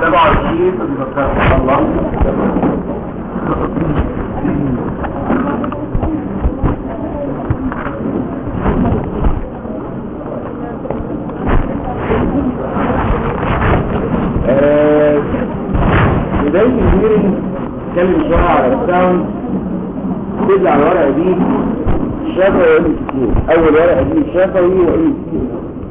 27 تذكرت الله آه، بداية الهيرنج نتكلم شوية على الساوند تبدأ على الورقة دي شفوي وإم كتير أول ورقة دي شفوي وإم كتير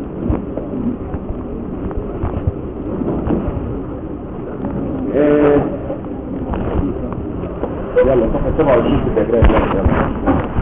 آه، يلا صفحة 27 في الدجاج يلا يلا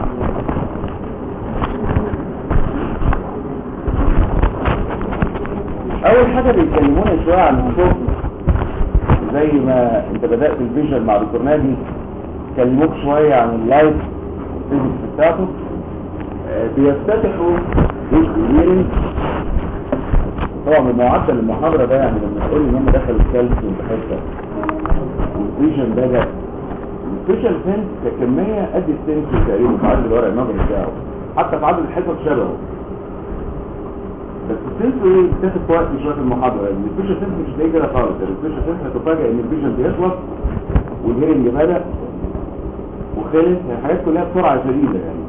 اول حاجة بيتكلمونا شوية عن الصوت زي ما انت بدأت الفيجن مع دكتور نادي كلموك شوية عن اللايف فيزيكس بتاعته آه، بيفتتحوا جزء هيرنج طبعا من معدل المحاضرة ده يعني لما تقول لي ان هم دخلوا الكالسيوم بحته والفيجن بدأ الفيجن سنس ككمية قد السنس تقريبا في عدد الورق النظري بتاعه حتى في عدد الحصص شبهه بس السنس ايه بتاخد في وقت شويه في المحاضره لان الفيشن سنس مش هتلاقيه كده خالص يعني الفيشن سنس هتفاجئ ان الفيجن بيخلص والهيرنج بدا وخلص يعني الحاجات كلها بسرعه شديده يعني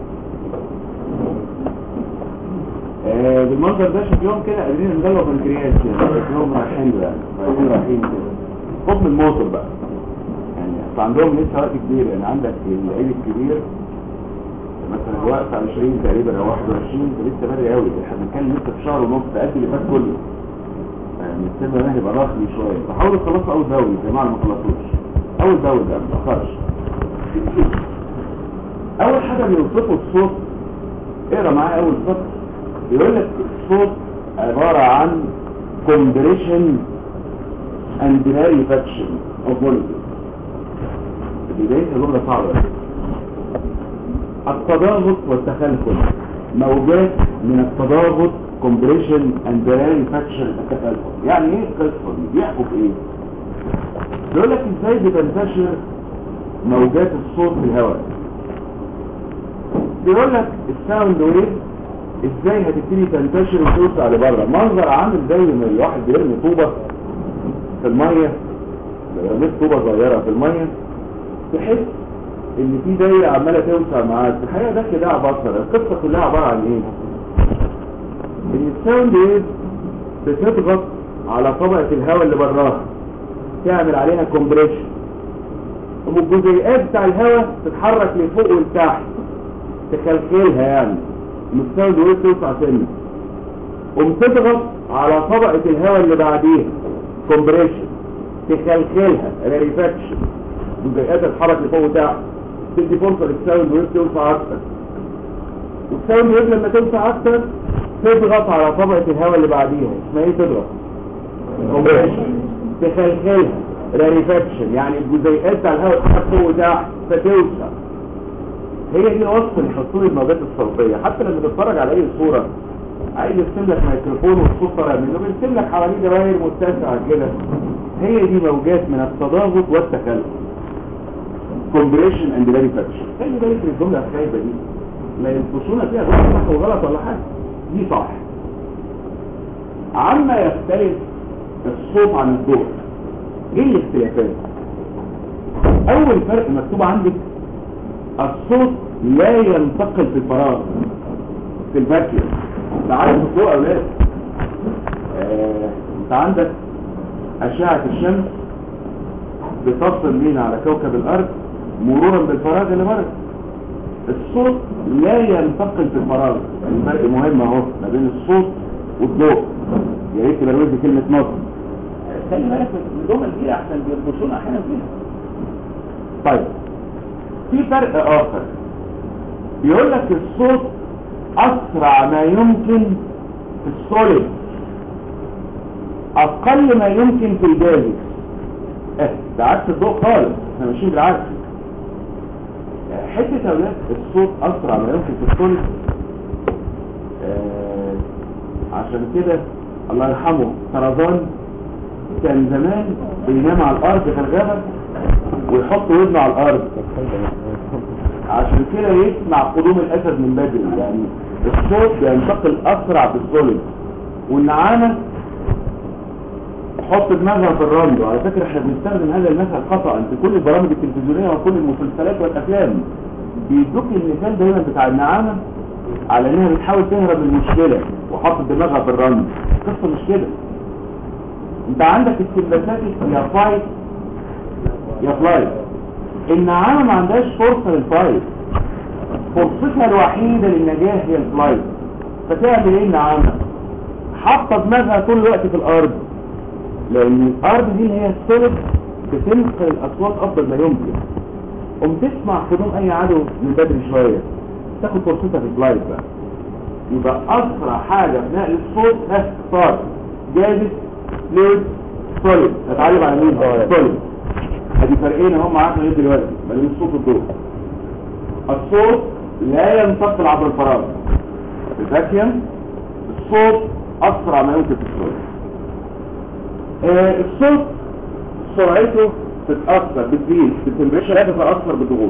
آه بالمنظر ده شكلهم كده قادرين ندلوا بنكرياس يعني شكلهم رايحين له يعني رايحين رايحين كده حكم الموتور بقى يعني اصل عندهم لسه وقت كبير يعني عندك العيد الكبير مثلا الوقت على 20 تقريبا او 21 ده لسه بدري قوي احنا بنتكلم لسه في شهر ونص ده قد اللي فات كله يعني السن ده هيبقى ضخم شويه فحاولوا تخلصوا اول دوري يا جماعه ما خلصوش اول دوري ده ما تاخرش اول حاجه بيوصفوا الصوت اقرا معايا اول سطر بيقول لك الصوت عباره عن compression and rarefaction of molecules بدايه الجمله صعبه التضاغط والتخلخل موجات من التضاغط compression and rarefaction التخلخل يعني ايه القصه دي بيحكوا في ايه بيقول لك ازاي بتنتشر موجات الصوت في الهواء بيقول لك الساوند ويف ازاي هتبتدي تنتشر وتوسع لبره منظر عامل زي ما الواحد بيرمي طوبه في الميه لو رميت طوبه صغيره في الميه تحس ان في دايره عماله توسع معاك الحقيقه ده خداع بصر القصه كلها عباره عن ايه ان الساوند ويف بتضغط على طبقه الهواء اللي براها تعمل عليها كومبريشن والجزيئات بتاع الهواء تتحرك لفوق ولتحت تخلخلها يعني الساوند ويف توسع سنه وبتضغط على طبقه الهواء اللي بعديها كومبريشن تخلخلها ريفاكشن الجزيئات تتحرك لفوق وتحت تدي فرصة للساوند ويف توسع اكتر والساوند ويف لما توسع اكتر تضغط على طبقة الهواء اللي بعديها اسمها ايه تضغط كومبريشن تخلخلها راريفاكشن يعني الجزيئات بتاع الهواء تتحرك فوق وتحت فتوسع هي دي وصف لحصول الموجات الصوتية حتى لما تتفرج على اي صورة عايز يرسم لك ميكروفون والصوت طالع منه بيرسم لك حواليه دوائر متسعة كده هي دي موجات من التضاغط والتخلف compression and rarefaction خلي بالك من الجملة الخايبة دي لا ينقصونا فيها غلط صح وغلط ولا حاجة دي صح عما يختلف الصوت عن الضوء ايه الاختلافات اول فرق مكتوب عندك الصوت لا ينتقل في الفراغ في الفاكيوم انت عارف الضوء يا اولاد آه، انت عندك اشعة الشمس بتصل بينا على كوكب الارض مرورا بالفراغ اللي بره الصوت لا ينتقل في الفراغ الفرق مهم اهو ما بين الصوت والضوء يا ريت تبروز كلمه نص خلي بالك من الجمل دي احسن بيربطونا احيانا فيها طيب في فرق اخر بيقول لك الصوت اسرع ما يمكن في السوليد اقل ما يمكن في الجاز اه ده عكس الضوء خالص احنا ماشيين بالعكس حته اولاد الصوت اسرع ما يمكن في السوليد آه عشان كده الله يرحمه طرزان كان زمان بينام على الارض في الغابه ويحط ودنه على الارض عشان كده يسمع قدوم الاسد من بدري يعني الصوت بينتقل اسرع في السوليد والنعامه تحط دماغها في الرمل وعلى فكرة احنا بنستخدم هذا المثل خطأ في كل البرامج التلفزيونية وكل المسلسلات والافلام بيدوك المثال دايما بتاع النعامة على انها بتحاول تهرب من المشكلة وحط دماغها في الرمل قصة مش كده انت عندك السلبساتي يا فايت يا فلايت النعامة ما عندهاش فرصة للفايت فرصتها الوحيدة للنجاح هي الفلايت فتعمل ايه النعامة حاطة دماغها طول الوقت في الارض لان الارض دي اللي هي السولد بتنقل الاصوات افضل ما يمكن قم تسمع خدوم اي عدو من بدري شوية تاخد فرصتها في الفلايت بقى يبقى اسرع حاجة في نقل الصوت ها صار جاهز ليه سوليد هتعلم على مين سوليد ادي فرقين هم معاك لغايه دلوقتي ما بين الصوت والضوء الصوت لا ينتقل عبر الفراغ الفاكيوم الصوت اسرع ما يمكن في الصوت آه الصوت سرعته تتاثر بتزيد بالتمبريتشر لا تتاثر بالضغوط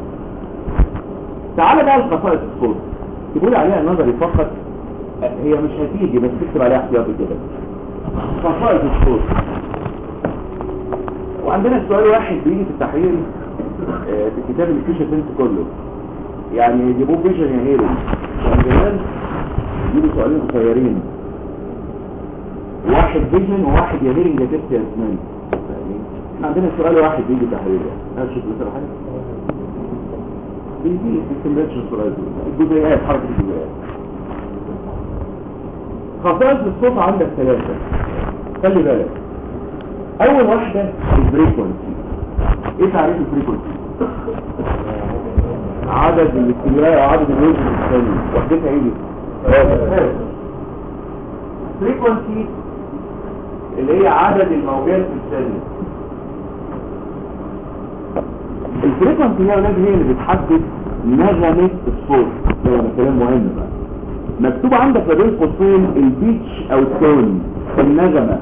تعال بقى لخصائص الصوت تقول عليها نظري فقط آه هي مش هتيجي بس تكتب عليها احتياطي كده خصائص الصوت وعندنا سؤال واحد بيجي في التحرير آه في كتاب الفيشن سنس كله يعني يجيبوه فيشن يا هيرو كان زمان يجيبوا سؤالين قصيرين واحد فيجن وواحد يا هيرنج يا تست يا اسمان احنا عندنا سؤال واحد بيجي تحرير يعني شوف مثلا حاجه بيجي في التمبريتشر سلايد الجزيئات حركه الجزيئات خصائص الصوت عندك ثلاثه خلي بالك اول واحدة الفريكونسي ايه تعريف الفريكونسي عدد الاستمرار وعدد الوجه الثاني وحدتها ايه دي الفريكونسي اللي هي عدد الموجات في الثانية الفريكونسي هي اولاد هي اللي بتحدد نغمة الصوت ده كلام مهم بقى مكتوب عندك ما بين قوسين البيتش او التون النغمة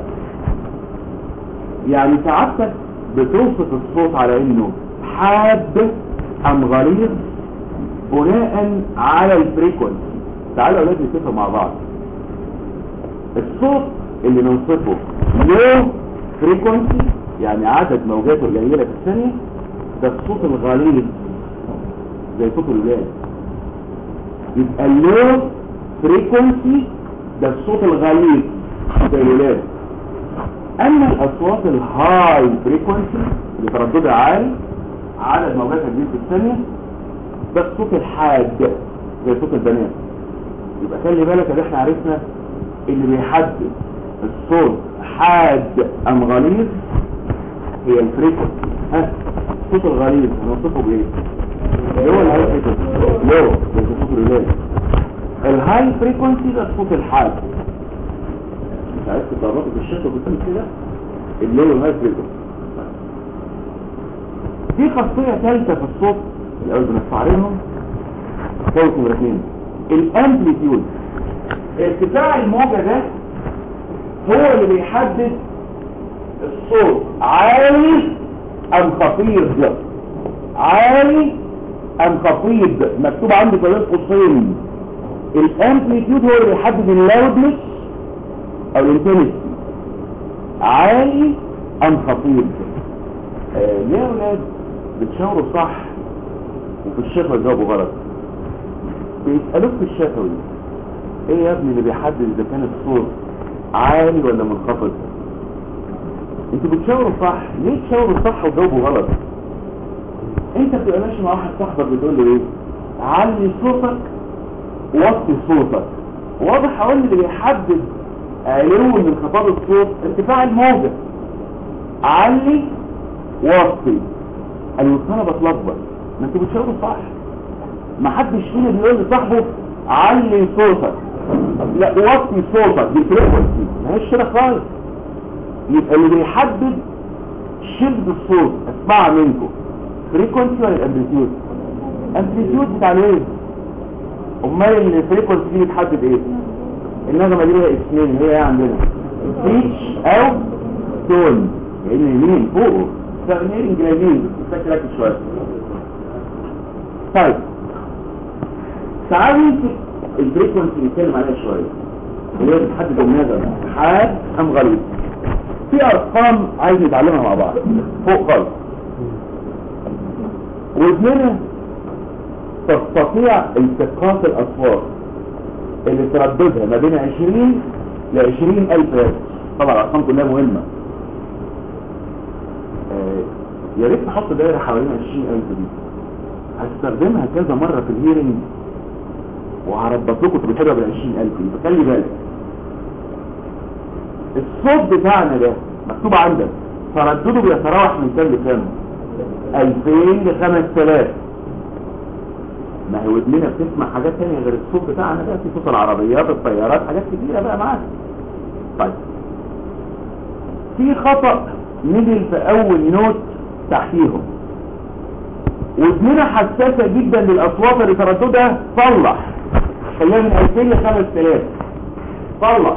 يعني سعادتك بتوصف الصوت على انه حاد ام غليظ بناء على الفريكونسي تعالوا اولاد نتفق مع بعض الصوت اللي نوصفه لو فريكونسي يعني عدد موجاته القليله في الثانيه ده الصوت الغليظ زي صوت الولاد يبقى اللو فريكونسي ده الصوت الغليظ زي الولاد اما الاصوات الهاي فريكونسي اللي ترددها عالي عدد موجاتها كبير في الثانيه ده الصوت الحاد زي صوت البنات يبقى خلي بالك ان احنا عرفنا اللي بيحدد الصوت حاد ام غليظ هي الفريكونسي ها الصوت الغليظ هنوصفه بايه اللي هو الهاي فريكونسي لو زي صوت الولاد الهاي فريكونسي ده الصوت الحاد مش عارف تطرقه في الشكل وبتقول كده اللي هو الهاي فريكونسي دي خاصية ثالثة في الصوت الأول بنستعرضهم فوق نمرة اثنين الامبليتيود ارتفاع الموجة ده هو اللي بيحدد الصوت عالي ام خفيض عالي ام خفيض مكتوب عندي في قوسين الامبليتيود هو اللي بيحدد اللاودنس او الانتنسي عالي ام خفيض آه ليه يا ولاد بتشاوروا صح وفي الشفا جاوبوا غلط بيسألوك في الشفوي ايه يا ابني اللي بيحدد اذا كان الصوت عالي ولا منخفض انتوا بتشاوروا صح ليه تشاوروا صح وجاوبوا غلط انت بتبقى ماشي مع واحد صاحبك بتقول له ايه علي صوتك وطي صوتك واضح اقول اللي بيحدد علو من انخفاض الصوت ارتفاع الموجة علي وطي انا انا بتلخبط ما انتوا بتشاوروا صح ما حدش فينا بيقول لصاحبه علي صوتك لا وطي صوتك دي فريكونسي ما هيش كده خالص يبقى اللي بيحدد شدة الصوت اسمعها منكم فريكونسي ولا الامبليتيود امبليتيود بتاع ايه امال الفريكونسي دي بتحدد ايه النغمه دي لها اسمين هي ايه عندنا بيتش او تون لان يمين فوقه فاهمين انجليزي فاكر شويه طيب تعالوا نمسك الفريكونسي نتكلم عليها شويه اللي هي بتحدد النغمه حاد ام غليظ في ارقام عايز نتعلمها مع بعض فوق خالص ودننا تستطيع التقاط الاصوات اللي ترددها ما بين 20 ل 20 الف هرتز طبعا الارقام كلها مهمه آه، يا ريت نحط دايره حوالين 20000 دي هستخدمها كذا مره في الهيرنج وهربط لكم تبقى بال 20000 دي فخلي بالك الصوت بتاعنا ده مكتوب عندك تردده بيتراوح من كام لكام 2000 ل 5000 ما هي ودننا بتسمع حاجات تانية غير الصوت بتاعنا ده في صوت العربيات الطيارات حاجات كتيرة بقى معاك طيب في خطأ نزل في اول نوت تحتيهم ودننا حساسة جدا للاصوات اللي ترددها صلح خليها من 2000 ل 5000 صلح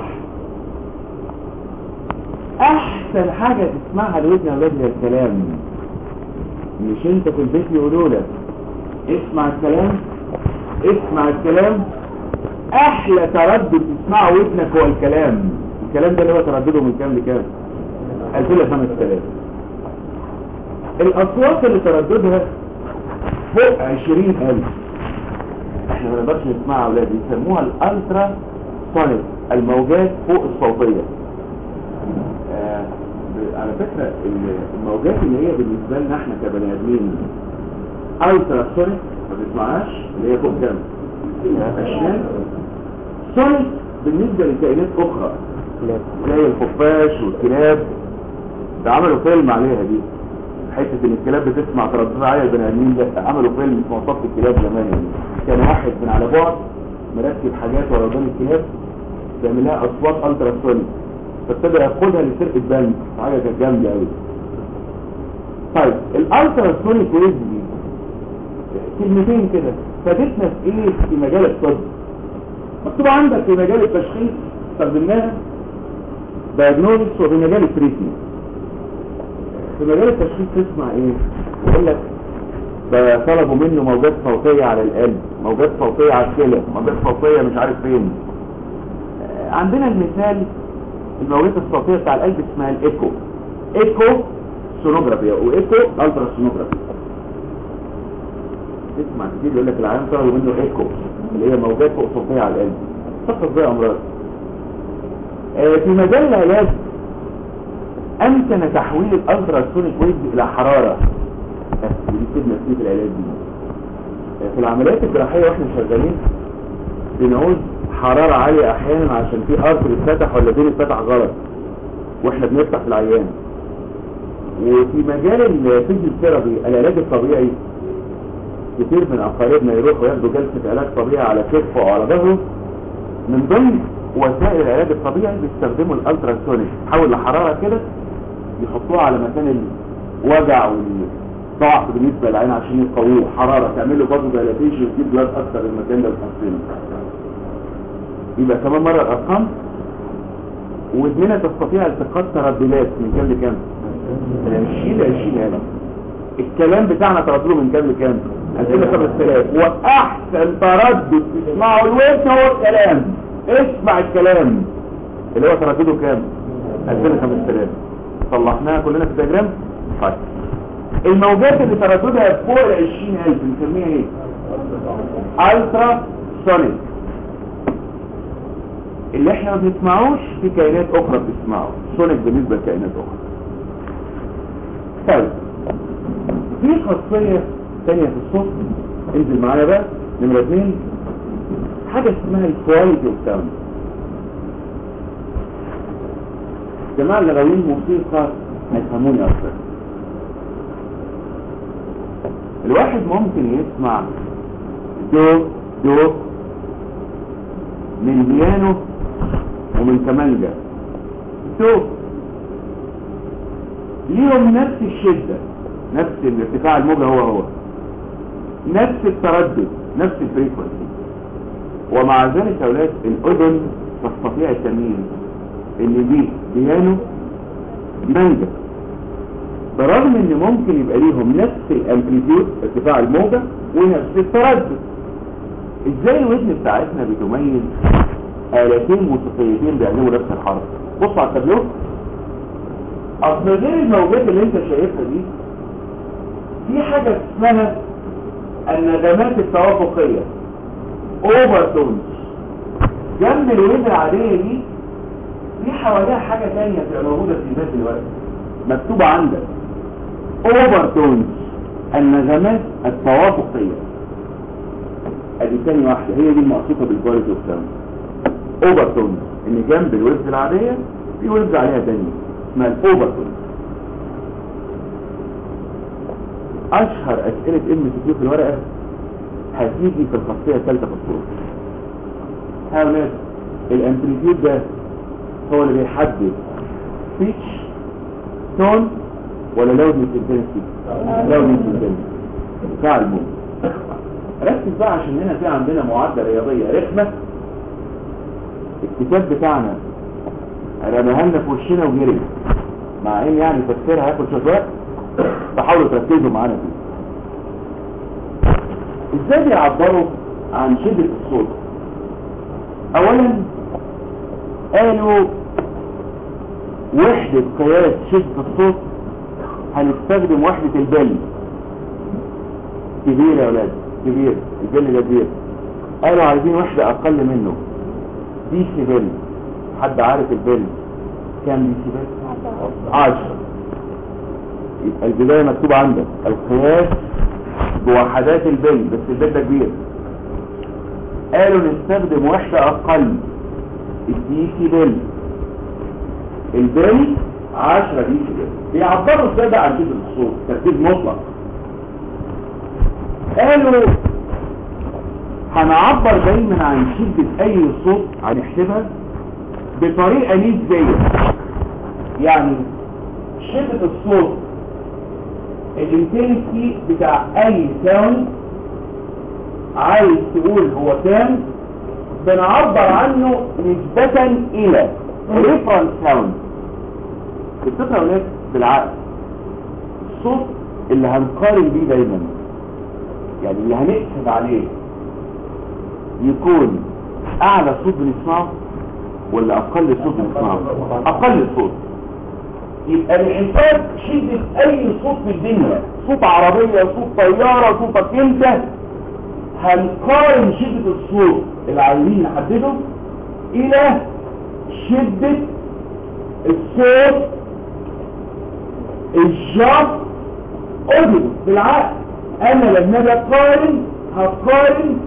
احسن حاجة تسمعها لودن يا ولاد هي الكلام مش انت في البيت يقولوا لك اسمع الكلام اسمع الكلام احلى تردد تسمعه ودنك هو الكلام الكلام ده اللي هو تردده من كام لكام 2000 ل 5000 الاصوات اللي ترددها فوق 20000 احنا ما نقدرش نسمعها يا اولاد يسموها الالترا سونيك الموجات فوق الصوتيه آه على فكره الموجات اللي هي بالنسبه لنا احنا كبني ادمين الترا سونيك ما بنسمعهاش اللي هي فوق كام 20 سونيك بالنسبه لكائنات اخرى زي الخفاش والكلاب ده عملوا فيلم عليها دي حته ان الكلاب بتسمع ترددات عاليه البني ادمين ده عملوا فيلم اسمه صف الكلاب زمان يعني كان واحد من على بعد مركب حاجات ورا ودان الكلاب بيعمل لها اصوات الترا سونيك فابتدى ياخدها لسرقه بنك حاجه كانت جامده قوي طيب الالترا سونيك ويز دي كلمتين كده فادتنا في ايه في مجال الطب مكتوب عندك في مجال التشخيص استخدمناها دايجنوستس وفي مجال التريتمنت في مجال التشخيص تسمع ايه يقول لك ده طلبوا منه موجات صوتية على القلب موجات صوتية على الكلى موجات صوتية مش عارف فين آه، عندنا المثال الموجات الصوتية بتاع القلب اسمها الايكو ايكو سونوجرافي وايكو الترا سونوجرافي تسمع كتير يقول لك العيان طلبوا منه ايكو اللي هي موجات فوق صوتية على القلب تشخص بيها امراض آه، في مجال العلاج امكن تحويل الالتراسونيك ويز الى حرارة ودي كلمة في العلاج دي في العمليات الجراحية واحنا شغالين بنعوز حرارة عالية احيانا عشان في ارتر اتفتح ولا دين اتفتح غلط واحنا بنفتح في العيان وفي مجال الفيزيوثيرابي العلاج الطبيعي كتير من اقاربنا يروحوا ياخدوا جلسة علاج طبيعي على كتفه او على ظهره من ضمن وسائل العلاج الطبيعي بيستخدموا الالتراسونيك تحول لحرارة كده يحطوها على مكان الوجع والضعف بالنسبة للعين عشان يقووه حرارة تعمل له برضه دايلاتيشن وتجيب بلاد اكتر المكان ده وتحسنه يبقى كمان مرة الارقام ودننا تستطيع التقاط ترددات من كام لكام من 20 ل 20000 الكلام بتاعنا تردده من كام لكام 2000 ل 5000 واحسن تردد تسمعه الودن هو الكلام اسمع الكلام اللي هو تردده كام 2000 ل 5000 صلحناها كلنا في الدياجرام طيب الموجات اللي ترددها فوق ال 20000 بنسميها ايه الترا سونيك اللي احنا ما بنسمعوش في كائنات اخرى بتسمعه سونيك بالنسبه لكائنات اخرى طيب في خاصيه ثانيه في الصوت انزل معايا بقى نمره اثنين حاجه اسمها الكواليتي اوف ساوند جماعه اللي غاويين موسيقى هيفهموني اكتر الواحد ممكن يسمع دو دو من بيانو ومن كمانجا دو ليهم نفس الشدة نفس الارتفاع الموجة هو هو نفس التردد نفس الفريكونسي ومع ذلك يا اولاد الاذن تستطيع التمييز ان دي بيانو دي مانجا برغم ان ممكن يبقى ليهم نفس الامبليتيود ارتفاع الموجة ونفس التردد ازاي الودن بتاعتنا بتميز آلتين موسيقيتين بيعملوا نفس الحرف بصوا على التابلو اصل غير الموجات اللي انت شايفها دي في حاجة اسمها النغمات التوافقية اوفرتونز جنب الويف العادية دي في حواليها حاجة تانية بتبقى موجودة في الناس دلوقتي مكتوبة عندك اوفرتونز النغمات التوافقية ادي تاني واحدة هي دي المقصودة بالكواليتي اوف ساوند اوفرتونز ان جنب الويفز العادية في ويفز عليها تانية اسمها الاوفرتونز اشهر اسئلة ام سي في الورقة هتيجي في الخاصية الثالثة في الصورة ها ولاد الامبليتيود ده هو اللي بيحدد بيتش تون ولا لودنس انتنسي لودنس انتنسي بتاع الموت ركز بقى عشان هنا في عندنا معادلة رياضية رخمة الكتاب بتاعنا رماها لنا في وشنا وجري مع ان يعني تفسيرها هياخد شويه وقت فحاولوا تركزوا معانا فيه ازاي بيعبروا عن شدة الصوت اولا قالوا وحدة قياس شدة الصوت هنستخدم وحدة البل كبير يا ولاد كبير البل ده كبير قالوا عايزين وحدة اقل منه ديسي بل حد عارف البل كام ديسي بل عشر يبقى البداية مكتوب عندك القياس بوحدات البل بس البل ده كبير قالوا نستخدم وحدة اقل الديسي بل البل 10 ديسي بل بيعبروا ازاي بقى عن شدة الصوت تركيز مطلق قالوا هنعبر دايما عن شدة اي صوت هنحسبها بطريقة نسبية يعني شدة الصوت الانتنسي بتاع اي ساوند عايز تقول هو كام بنعبر عنه نسبة الى ريفرنس ساوند الفكرة هناك بالعقل الصوت اللي هنقارن بيه دايما يعني اللي هنقسم عليه يكون اعلى صوت بنسمعه ولا اقل صوت بنسمعه اقل صوت يبقى الحساب شدة اي صوت في الدنيا صوت عربية صوت طيارة صوتك انت هنقارن شدة الصوت اللي عايزين نحدده الى شدة الصوت الجاف اوديو بالعقل انا لما اجي اقارن هقارن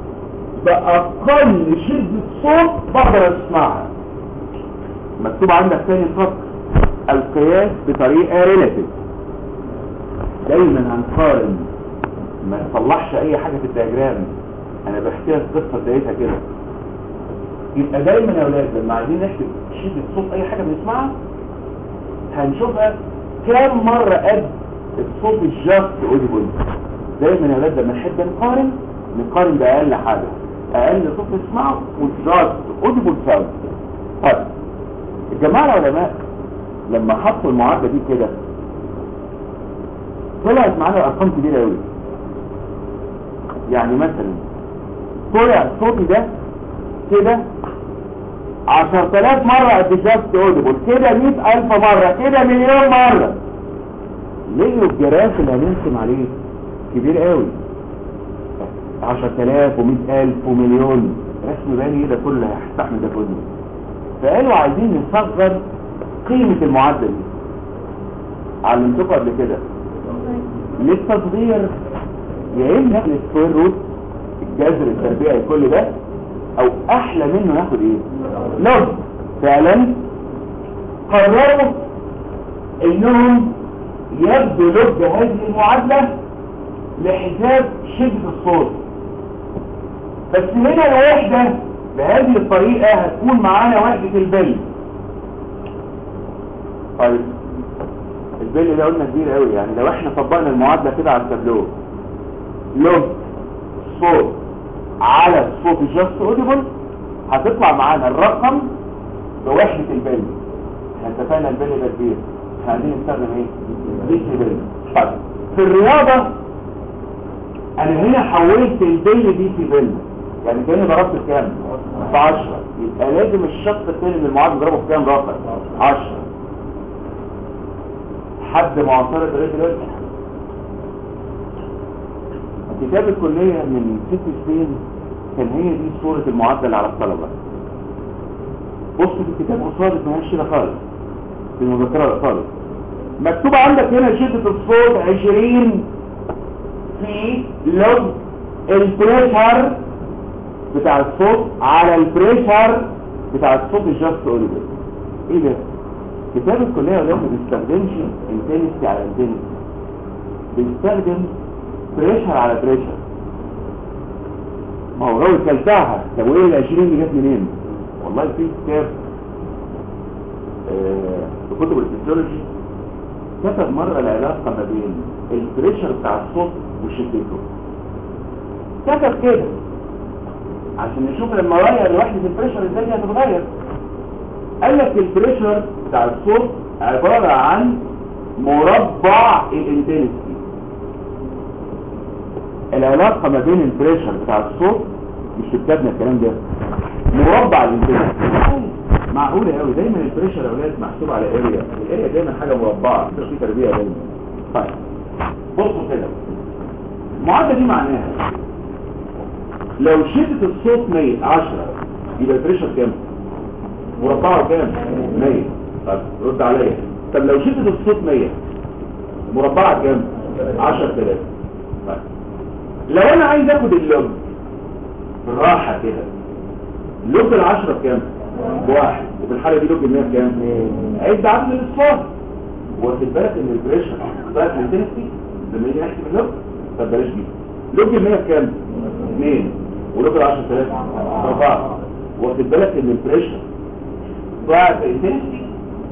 باقل شدة صوت بقدر اسمعها مكتوب عندك تاني سطر القياس بطريقة ريلاتيف دايما هنقارن ما نصلحش اي حاجة في الدياجرام انا بحكي لك قصة بدايتها كده يبقى دايما يا اولاد لما عايزين نحسب شدة صوت اي حاجة بنسمعها هنشوفها كام مرة قد الصوت الجاست اوديبل دايما يا اولاد لما نحب نقارن نقارن باقل حاجة اقل صوت نسمعه والجاست اوديبل ساوند طيب الجماعة العلماء لما حطوا المعادلة دي كده طلعت معانا ارقام كبيرة قوي يعني مثلا طلع صوتي ده كده عشرة آلاف مرة قد جاست اوديبل كده مئة ألف مرة كده مليون مرة ليه الجراف اللي هنرسم عليه كبير قوي عشرة آلاف ومئة ألف ومليون رسم بالي ده كله هيستحمل ده كله فقالوا عايزين نصغر قيمة المعدل دي علمتكم قبل كده للتصغير يا اما ناخد السكوير روت الجذر التربيعي كل ده او احلى منه ناخد ايه لوج فعلا قرروا انهم يبدوا لوج هذه المعادلة لحساب شدة الصوت بس هنا الوحدة بهذه الطريقة هتكون معانا وحدة البل طيب البل ده قلنا كبير قوي يعني لو احنا طبقنا المعادلة كده على التابلو لوج صوت على الصوت الجاست اوديبل هتطلع معانا الرقم بوحدة البل احنا اتفقنا البل ده كبير احنا عايزين نستخدم ايه ديسي بل طيب في الرياضة انا هنا حولت البل ديسي بل يعني كأني ضربت في كام في 10 يبقى لازم الشق الثاني من المعادلة نضربه في كام رقم 10 حد معاصرة لغايه دلوقتي كتاب الكلية من ست سنين كان هي دي صورة المعدل على الطلبة بص في الكتاب قصادك ما هيش كده خالص في المذكرة خالص مكتوب عندك هنا شدة الصوت 20 في لوج البريشر بتاع الصوت على البريشر بتاع الصوت الجاست اوريبل ايه ده كتاب الكلية ولا ما بيستخدمش انتنسي على انتنسي بيستخدم بريشر على بريشر ما هو لو كلتها طب وايه ال 20 اللي جت منين والله في كتاب آه، في كتب الفسيولوجي كتب مرة العلاقة ما بين البريشر بتاع الصوت وشدته كتب كده عشان نشوف لما غير وحدة البريشر ازاي دي هتتغير قال لك البريشر بتاع الصوت عبارة عن مربع الانتنسي العلاقة ما بين البريشر بتاع الصوت مش في كتابنا الكلام ده مربع الانتنسي معقولة قوي دايما البريشر يا اولاد محسوب على اريا الاريا دايما حاجة مربعة مش في تربية دايما طيب بصوا كده المعادلة دي معناها لو شدة الصوت 100 10 يبقى البريشر كام مربعه كام 100 طب رد عليا طب لو شدة الصوت 100 مربعه كام 10000 طيب لو انا عايز اخد اللوج بالراحة كده لوج العشرة بكام بواحد وفي الحالة دي لوج المية بكام عد عدد الاصفار واخد بالك ان البريشر ضعف الانتنسي لما يجي نحسب اللوج طب بلاش دي لوج المية بكام اثنين ولوج العشرة ثلاثة اربعة واخد بالك ان البريشر ضعف الانتنسي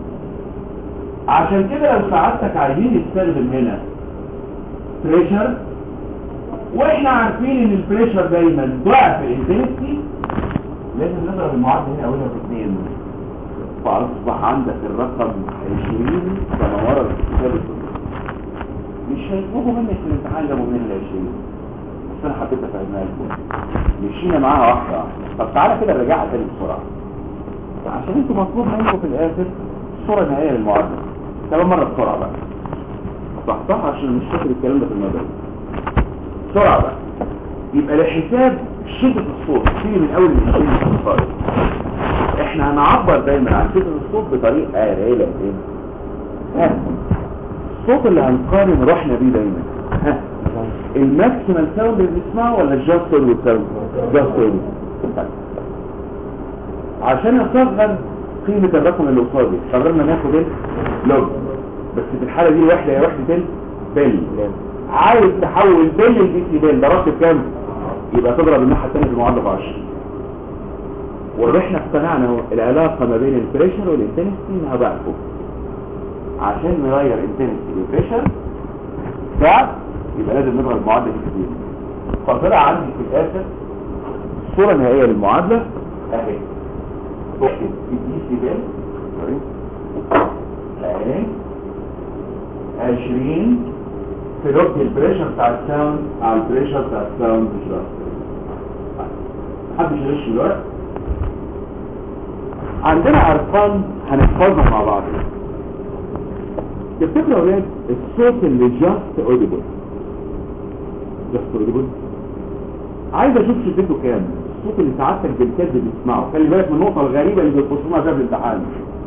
عشان كده لو سعادتك عايزين نستخدم هنا بريشر واحنا عارفين ان البريشر دايما ضعف الانتنسي لازم نضرب المعادله هنا اولها باثنين فاصبح عندك الرقم 20 كما ورد في كتاب الكتب مش هيطلبوا منك في الامتحان جابوا من ال 20 بس انا حبيت افهمها لكم مشينا معاها واحده واحده طب تعالى كده نرجعها تاني بسرعه عشان انتوا مطلوب منكم في الاخر الصوره النهائيه للمعادله كمان مره بسرعه بقى صحصح عشان مش فاكر الكلام ده في المدرسه بسرعة بقى يبقى لحساب شدة الصوت في من اول الانسان الصوت احنا هنعبر دايما عن شدة الصوت بطريقة قليلة كده ها الصوت اللي هنقارن روحنا بيه دايما ها الماكسيمال ساوند اللي بنسمعه ولا الجاست اوديو ساوند جاست اوديو عشان اصغر قيمة الرقم اللي قصادي قررنا ناخد اللوج بس في الحالة دي الوحدة هي وحدة البل عايز تحول بين الديسيبل ده رقم كام يبقى تضرب الناحيه الثانيه في المعادله ب 10 واحنا اقتنعنا اهو العلاقه ما بين البريشر والانتنسي انها ضعفه عشان نغير انتنسي بالبريشر ضعف يبقى لازم نضرب المعادله دي كتير فطلع عندي في الاخر الصوره النهائيه للمعادله اهي وحده الديسيبل اهي 20 في لوك البريشر بتاع الساوند على البريشر بتاع الساوند مش بس محدش يغش دلوقتي عندنا ارقام هنحفظها مع بعض تفتكروا يا ولاد الصوت اللي جاست اوديبل جاست اوديبل عايز اشوف شدته كام الصوت اللي سعادتك بالكذب بتسمعه خلي بالك من النقطه الغريبه اللي بيخصونا ده في الامتحان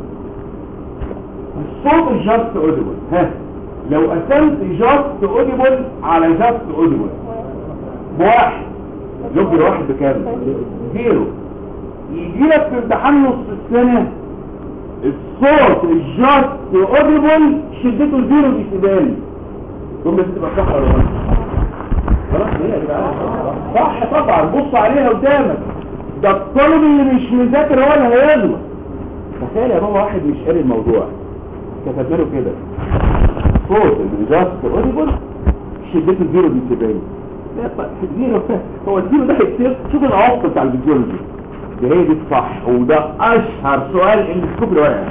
الصوت الجاست اوديبل ها لو قسمت جاست اوديبل على جاست اوديبل بواحد لوج الواحد بكام زيرو يجي لك في امتحان نص السنة الصوت الجاست اوديبل شدته زيرو ديسيبل ثم تبقى صح ولا غلط خلاص هي يا جدعان صح طبعا بص عليها قدامك ده الطالب اللي مش مذاكر هو اللي هيغلط تخيل يا بابا واحد مش قاري الموضوع كتبنا له كده صوت الجاست اوديبل شدته زيرو ديسيبل لا طيب زيرو هو الزيرو ده هيصير شوف العمق بتاع الفيزيولوجي دي هي دي الصح وده اشهر سؤال اندسكوب واقع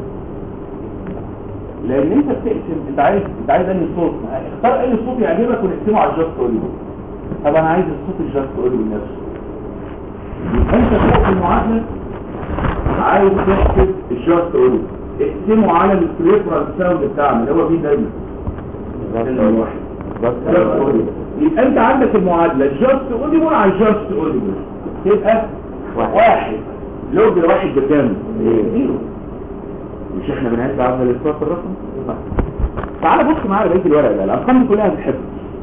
لان انت بتقسم انت عايز انت عايز انهي صوت اختار اي صوت يعجبك ونقسمه على الجاست اوديبل طب انا عايز الصوت الجاست اوديبل نفسه يبقى انت فوق المعادله عايز تحسب الجاست اوديبل اقسموا على البريفرال ساوند بتاعنا اللي هو مين دايما الواحد يبقى انت عندك المعادلة جاست اوديبل على جاست اوديبل تبقى واحد لوج واحد بكام؟ زيرو مش احنا بنعد عدد الاصفار في الرقم؟ تعال بص معايا بقيه الورق ده الارقام دي كلها بتحب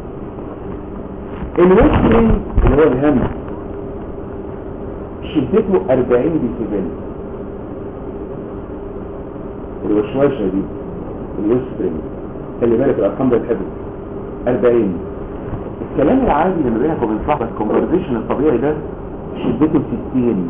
الويسترين اللي هو الهم شدته 40 ديسيبل الوشوشه دي الويسترين خلي بالك الارقام ده بتحب 40 الكلام العادي اللي ما بينك وبين صاحبك الكونفرزيشن الطبيعي ده شدته 60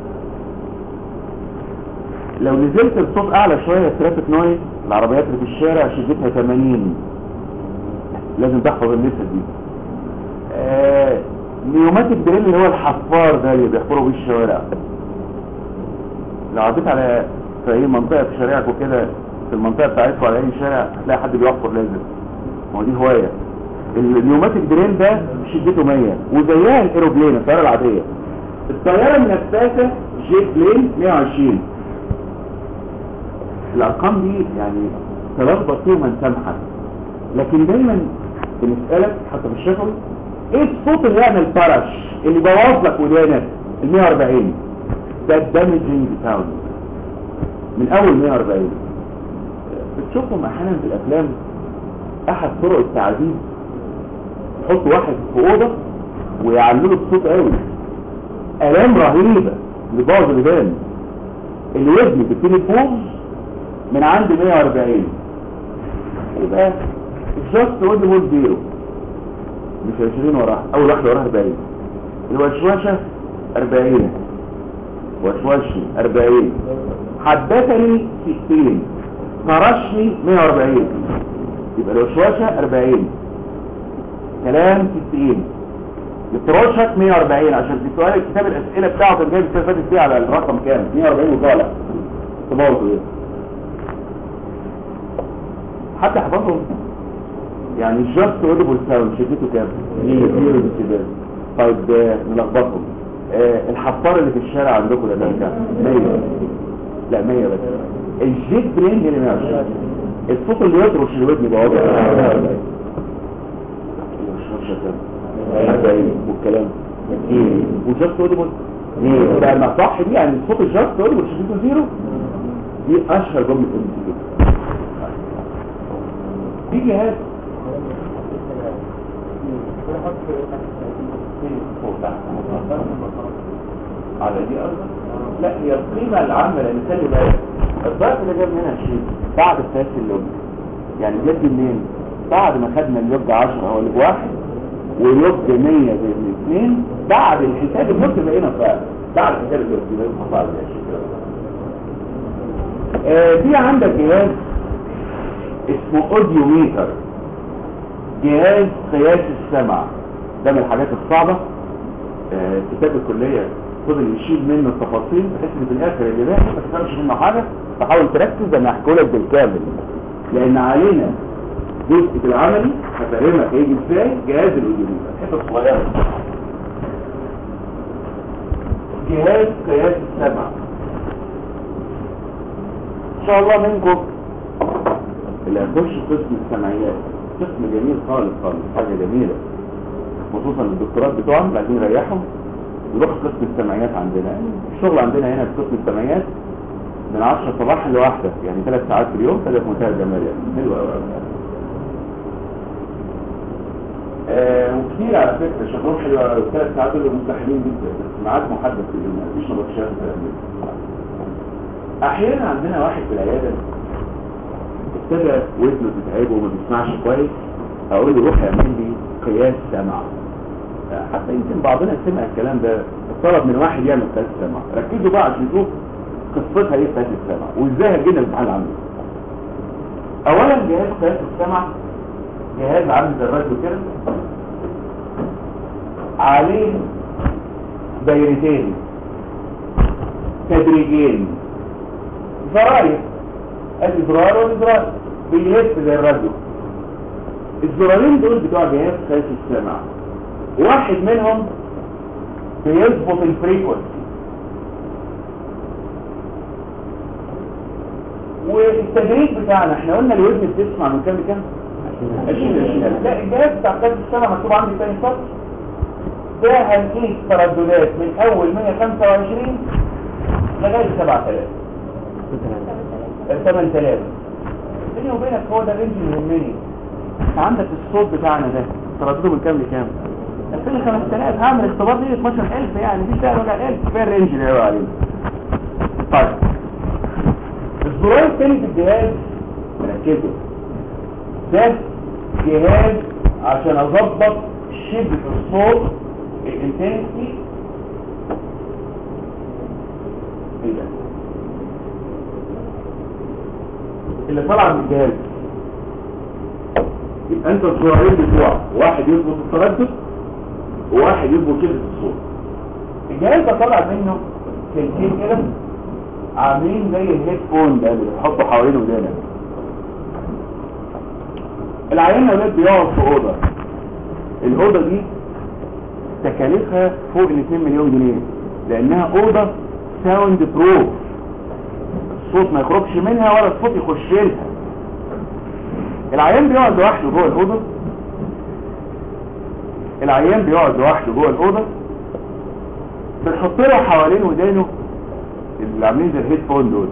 لو نزلت الصوت اعلى شوية ترافيك نويز العربيات اللي في الشارع شدتها 80 لازم تحفظ النسب دي آه نيوماتيك دريل اللي هو الحفار ده اللي بيحفروا بيه الشوارع لو عديت على في اي منطقة في شارعك وكده في المنطقة بتاعتكم على اي شارع هتلاقي حد بيحفر لازم هو دي هواية النيوماتيك دريل ده شدته 100 وزيها الايروبلين الطيارة العادية الطيارة النفاثة جيت بلين 120 الارقام دي يعني تلخبط فيهم من سامحك لكن دايما بنسألك حتى في الشغل ايه الصوت اللي يعمل فرش اللي بوظ لك ودانك ال 140 ده الدامجنج ساوند من اول 140 بتشوفهم احيانا في الافلام احد طرق التعذيب يحط واحد في اوضه ويعلله الصوت قوي الام رهيبه لبعض الودان اللي وزنه بتبتدي تبوظ من عند 140 يبقى الجاست اوديبل زيرو مش 20 وراها اول واحده وراها 40 الوشوشه 40 وشوشي 40 حدثني 60 فرشني 140 يبقى الوشوشه 40 كلام 60 يترشك 140 عشان في سؤال الكتاب الاسئله بتاعه كان جايب السنه اللي فاتت فيه على الرقم كام 140 وطالع تبوظوا ايه حتى حفظهم يعني جاست اوديبل ساوند شدته كام 100 ديسيبل طيب نلخبطهم آه الحفار اللي في الشارع عندكم ده كام 100 لا 100 بس الجيت برين اللي 120 الصوت اللي يطرش الودن بوابه 40 والكلام وجاست اوديبل ده المصح دي يعني الصوت الجاست اوديبل شدته زيرو دي اشهر جمله في في جهاز على دي أرض لا هي القيمة العامة لأن خلي بالك الضغط اللي جاب منها شيء بعد اساس اللوج يعني جد منين بعد ما خدنا اللوج 10 هو اللوج واحد ولوج 100 باذن اثنين بعد الحساب اللوج بقينا فعلا بعد حساب اللوج بقينا فعلا آه في عندك جهاز اسمه اوديوميتر جهاز قياس السمع ده من الحاجات الصعبة آه كتاب الكلية فضل يشيل منه التفاصيل بحيث ان في الاخر اللي باقي ما تفهمش منه حاجة فحاول تركز انا هحكي لك بالكامل لان علينا جزء في العملي هفهمك هيجي ازاي جهاز الاوديوميتر حته صغيره جهاز قياس السمع ان شاء الله منكم اللي هيخش قسم السمعيات قسم جميل خالص خالص حاجه جميله خصوصا الدكتورات بتوعهم اللي عايزين يريحهم يروحوا قسم السمعيات عندنا الشغل عندنا هنا في قسم السمعيات من 10 صباحا لواحدة يعني ثلاث ساعات في اليوم ثلاث منتهى الجمال يعني حلو قوي آه وكثير على فكرة شغلهم حلو قوي ثلاث ساعات دول مستحيلين جدا بس ميعاد محدد في اليوم مفيش نبطشات احيانا عندنا واحد في العيادة ابتدى ودنه تتعبه وما بيسمعش كويس اقول له روح اعمل لي قياس سمع حتى يمكن بعضنا سمع الكلام ده طلب من واحد يعمل قياس سمع ركزوا بقى عشان نشوف قصتها ايه قياس السمع وازاي هتجينا الامتحان العملي اولا جهاز قياس السمع جهاز عامل زي الراديو كده عليه دايرتين تدريجين زراير ادي زرار وادي زرار بيلف زي الراديو الزرارين دول بتوع جهاز قياس السمع واحد منهم بيظبط الفريكونسي والتدريج بتاعنا احنا قلنا الودن بتسمع من كام لكام 20 20 لا الجهاز بتاع كاس السنه مكتوب عندي تاني سطر ده هنقيس ترددات من اول 125 لغايه 7000 8000 بيني وبينك هو ده الرينج اللي يهمني عندك الصوت بتاعنا ده تردده من كام لكام 2000 5000 هعمل اختبار دي 12000 يعني مفيش داعي ولا 1000 كفايه الرينج اللي هو عليه طيب الزرار الثاني في الجهاز ركزوا ده جهاز عشان اظبط شدة الصوت الانتنسي ايه ده اللي طلع من الجهاز يبقى انت الزرارين بتوعك واحد يظبط التردد وواحد يظبط شدة الصوت الجهاز ده طلع منه سلكين كده عاملين زي الهيدفون ده اللي بتحطه حوالين ودانك العيان اولاد بيقعد في اوضه الاوضه دي تكاليفها فوق ال 2 مليون جنيه لانها اوضه ساوند بروف الصوت ما يخرجش منها ولا الصوت يخش لها العيان بيقعد لوحده جوه الاوضه العيان بيقعد لوحده جوه الاوضه بنحط له حوالين ودانه اللي عاملين زي الهيدفون دول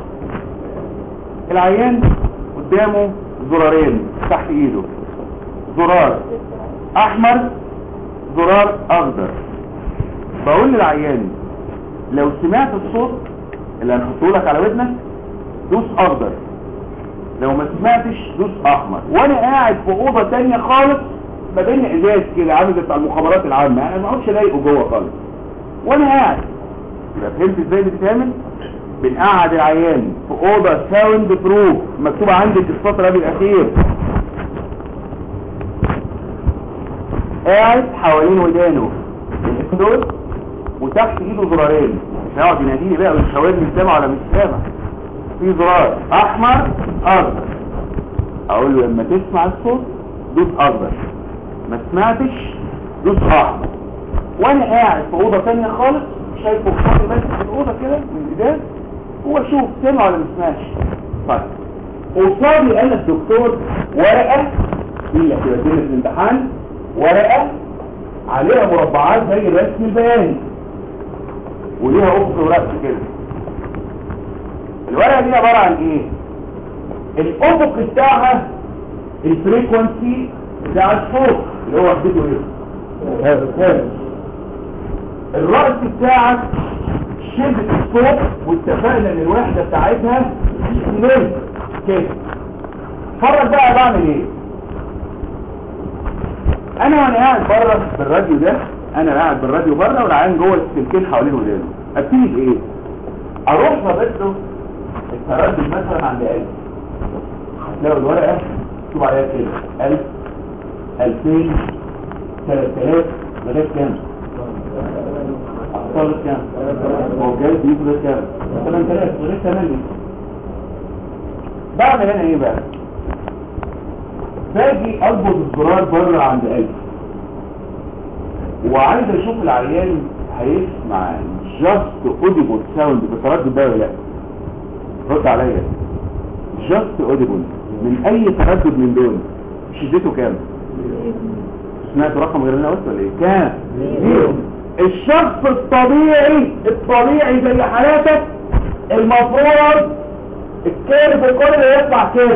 العيان قدامه زرارين تحت ايده زرار احمر زرار اخضر بقول للعيان لو سمعت الصوت اللي هنحطه لك على ودنك دوس اخضر لو ما سمعتش دوس احمر وانا قاعد في اوضه تانية خالص ما بين ازاز كده عامل زي بتاع المخابرات العامه انا ما اقعدش اضايقه جوه خالص وانا قاعد يبقى فهمت ازاي بتتعمل بنقعد العيان في اوضه ساوند بروف مكتوبه عندك السطر قبل الاخير قاعد حوالين ودانه دول وتحت ايده زرارين مش هيقعد يناديني بقى ويشاورني سامع ولا مش سامع في زرار احمر اخضر اقول له لما تسمع الصوت دوس اخضر ما سمعتش دوس احمر وانا قاعد في اوضه ثانيه خالص شايفه بحاجه بس في الاوضه كده من الازاز هو شوف سمع ولا ما سمعش طيب قصادي انا الدكتور ورقه دي اللي هتودينا في الامتحان ورقه عليها مربعات زي الرسم البياني وليها افق ورأس كده الورقه دي عباره عن ايه الافق بتاعها الفريكونسي بتاع الصوت اللي هو وحدته ايه هذا الرأس بتاعك شدة الصوت واتفقنا ان الوحدة بتاعتها نل كده فرق بقى بعمل ايه انا وانا قاعد بره بالراديو ده انا قاعد بالراديو بره والعيان جوه السلكين حوالين ودانه ابتدي بايه اروح له التردد مثلا عند 1000 هتلاقوا الورقه مكتوب عليها كده 1000 2000 3000 لغايه كام أطفال كام هو جاي بيجوا كام 8000 لغايه 8 بعمل انا ايه بقى باجي اربط الزرار بره عند 1000 وعايز اشوف العيان هيسمع جاست اوديبل ساوند بتردد ده ولا لا رد عليا جاست اوديبل من اي تردد من دول شدته كام سمعت رقم غير اللي انا قلت ولا ايه كام زيرو الشخص الطبيعي الطبيعي زي حالاتك المفروض الكيرف كله يطلع كده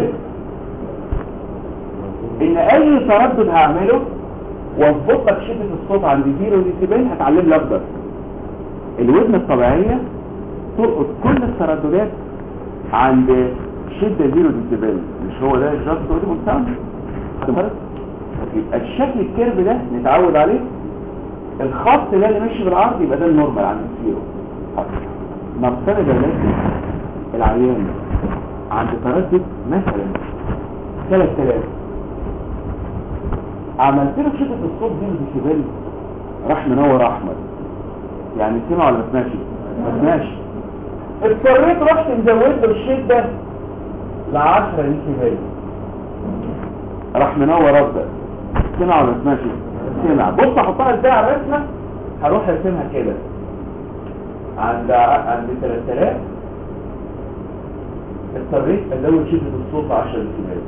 ان اي تردد هعمله واظبط لك شده الصوت عند زيرو ديسيبل هتعلم لي اخضر الودن الطبيعيه تلقط كل الترددات عند شده زيرو ديسيبل مش هو ده الجاست اوديبل ساوند يبقى الشكل الكيرف ده نتعود عليه الخط ده اللي ماشي بالعرض يبقى ده النورمال عند الزيرو نفترض يا ولاد العيان عند تردد مثلا 3000 عملت له شدة الصوت دي بالديسيبل راح منور احمد يعني سمع ولا ما سمعش ما سمعش اضطريت رحت مزود له الشدة ل 10 ديسيبل راح منور افضل سمع ولا ما سمعش سمع بص احطها ازاي على الرسمه هروح ارسمها كده عند عند 3000 اضطريت ازود شدة الصوت 10 ديسيبل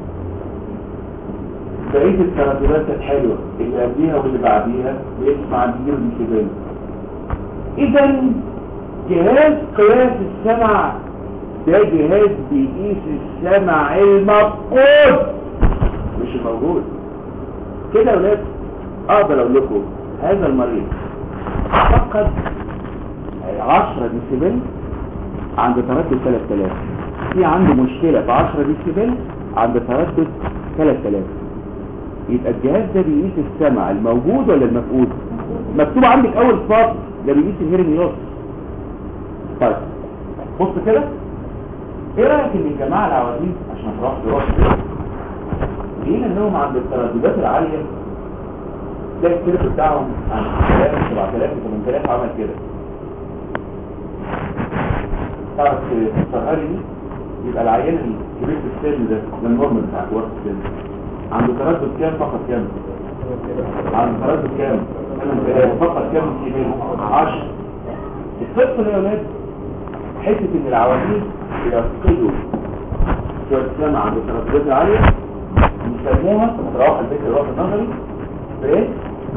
بقية الترددات كانت حلوة اللي قبليها واللي بعديها بيسمع كتير ديسيبل اذا جهاز قياس السمع ده جهاز بيقيس السمع المفقود مش الموجود كده يا ولاد اقدر اقول لكم هذا المريض فقد 10 ديسيبل عند تردد 3000 في عنده مشكلة في 10 ديسيبل عند تردد 3000 يبقى الجهاز ده بيقيس السمع الموجود ولا المفقود مكتوب عندك اول سطر ده بيقيس الهيرنج لوس طيب بص كده ايه رايك ان الجماعه العواجيز عشان تروح تروح لقينا انهم عند الترددات العاليه ده الكيرف بتاعهم عند 3000 7000 8000 عمل كده تعرف تفسرها لي دي يبقى العيان الكبير في السن ده ده النورمال بتاع كبار في السن عنده تردد كام فقط كام عنده تردد كام فقط كام كيلو 10 القصه دي يا ولاد حته ان العواجيز يفقدوا شويه سمع عند الترددات العاليه يسموها تروح البيت الروح النظري بريك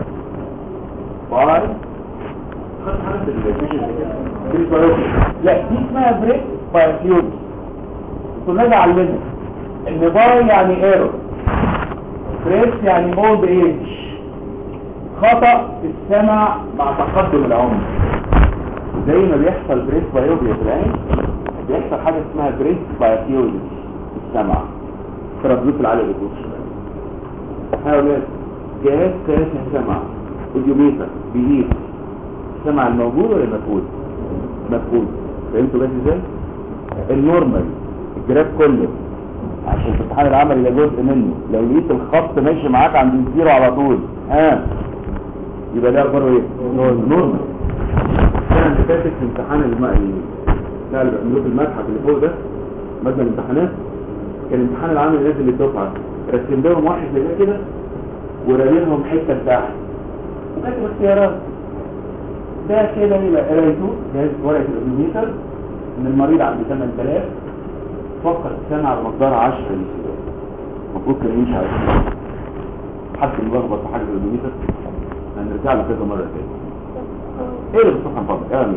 باي خد حاجه في البيولوجي لا دي اسمها بريك بايوتيوب كنا علمنا ان باي يعني ايرور بريك يعني اولد ايج خطأ في السمع مع تقدم العمر زي ما بيحصل بريك بايوبيا في العين بيحصل حاجة اسمها بريك بايوبيا في السمع ترددات العالية بتوش هؤلاء جهاز قياس السمع اوديوميتر بيقيس السمع الموجود ولا المفقود مفقود فهمتوا بس ازاي النورمال الجراف كله عشان في امتحان العمل ده جزء منه لو لقيت الخط ماشي معاك عند الزيرو على طول ها يبقى ده اخباره ايه نورمال السنه اللي فاتت في امتحان الماء بتاع اللي بيعملوه في المتحف اللي فوق ده ماده الامتحانات كان الامتحان العام اللي نازل للدفعه رسم لهم واحد زي ده كده ورامي لهم حته بتاعها وكاتب اختيارات ده كده يبقى قرايته جهاز ورقه الاوديميتر ان المريض عنده 8000 فقط سمع بمقدار 10 ديسيبل المفروض كان يمشي على كده حد ملخبط في حاجه الاوديميتر هنرجع له كذا مره تاني ايه اللي بتصحى فضلك ايه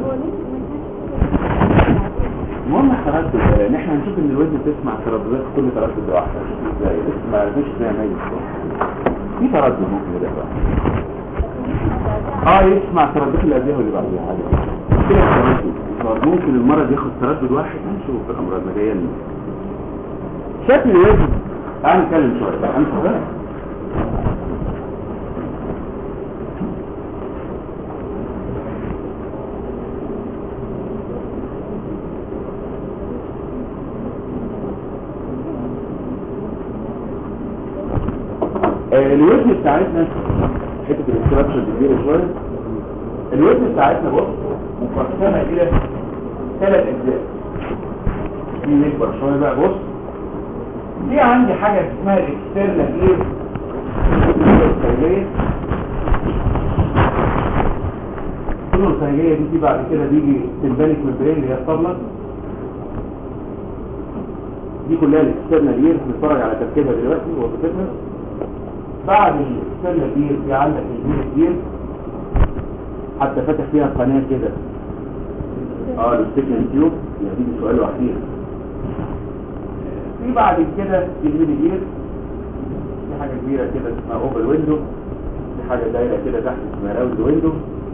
المهم التردد ان احنا هنشوف ان الوزن بتسمع ترددات كل تردد واحده شوف ازاي لسه ما عرفتش ازاي ما في تردد ممكن يبقى بقى اه يسمع ترددات اللي قبلها واللي بعدها عادي كده التردد ممكن المرض ياخد تردد واحد هنشوف في الامراض ما جايه شكل الوزن تعال نتكلم شويه بقى هنشوف بقى الوزن بتاعتنا حته الاستراكشر كبيره شويه الوزن بتاعتنا بص مقسمه الى ثلاث اجزاء دي نكبر شويه بقى بص دي عندي حاجه اسمها الاكسترنال اير السيليه السيليه دي, دي بعد كده بيجي تنبني في البرين اللي هي الطبله دي كلها الاكسترنال اير هنتفرج على تركيبها دلوقتي ووظيفتها بعد السنة دي في عندك الجيل كبير حتى فتح فيها قناة كده اه الستيكن تيوب يعني دي سؤال وحيد في بعد كده الجيل كبير في حاجة كبيرة كده اسمها اوبر ويندو في حاجة دايرة كده تحت اسمها راوند ويندو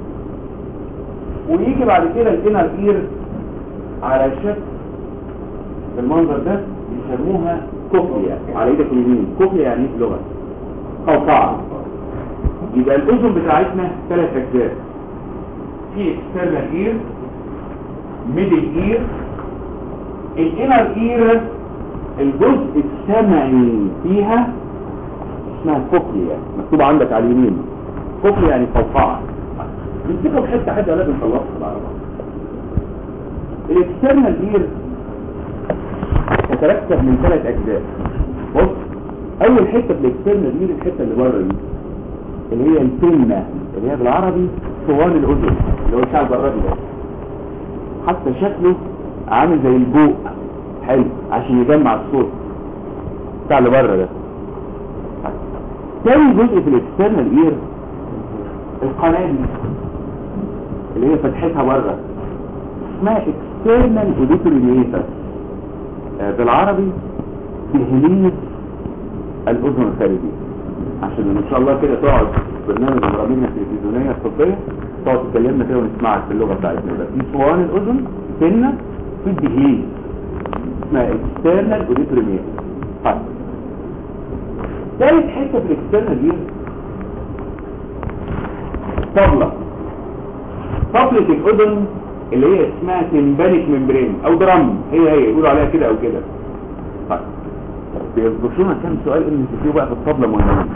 ويجي بعد كده الانر اير على شكل المنظر ده بيسموها كوكليا على ايدك اليمين كوكليا يعني ايه في اللغه قوقعة يبقى الأذن بتاعتنا ثلاث أجزاء في external ear middle ear الانر ear الجزء السمعي فيها اسمها كوكليا مكتوب عندك على اليمين كوكليا يعني قوقعة نمسكها بحته حته لازم نخلصها بالعربي الاكسترنال ear تتركب من ثلاث أجزاء بص اول حته في الاكسترنال دي الحته اللي بره دي اللي هي البنه اللي هي بالعربي صوان الاذن اللي هو بتاع الجراد ده حتى شكله عامل زي البوق حلو عشان يجمع الصوت بتاع اللي بره ده تاني جزء في الاكسترنال اير القناه دي اللي هي فتحتها بره اسمها اكسترنال اوديتوري بالعربي تهليل الاذن الخارجيه عشان ان شاء الله كده تقعد في برنامج البراميل التلفزيونيه الطبيه تقعد تكلمنا كده ونسمعك باللغه بتاعتنا ده في صوان الاذن سنه في الدهليز اسمها اكسترنال اوديتوري طيب ثالث حته في الاكسترنال دي طبله طبله الاذن اللي هي اسمها تمبانيك ممبرين او درام هي هي يقولوا عليها كده او كده طيب بيذكروا لنا كام سؤال ان فيه بقى في الطبله مهمين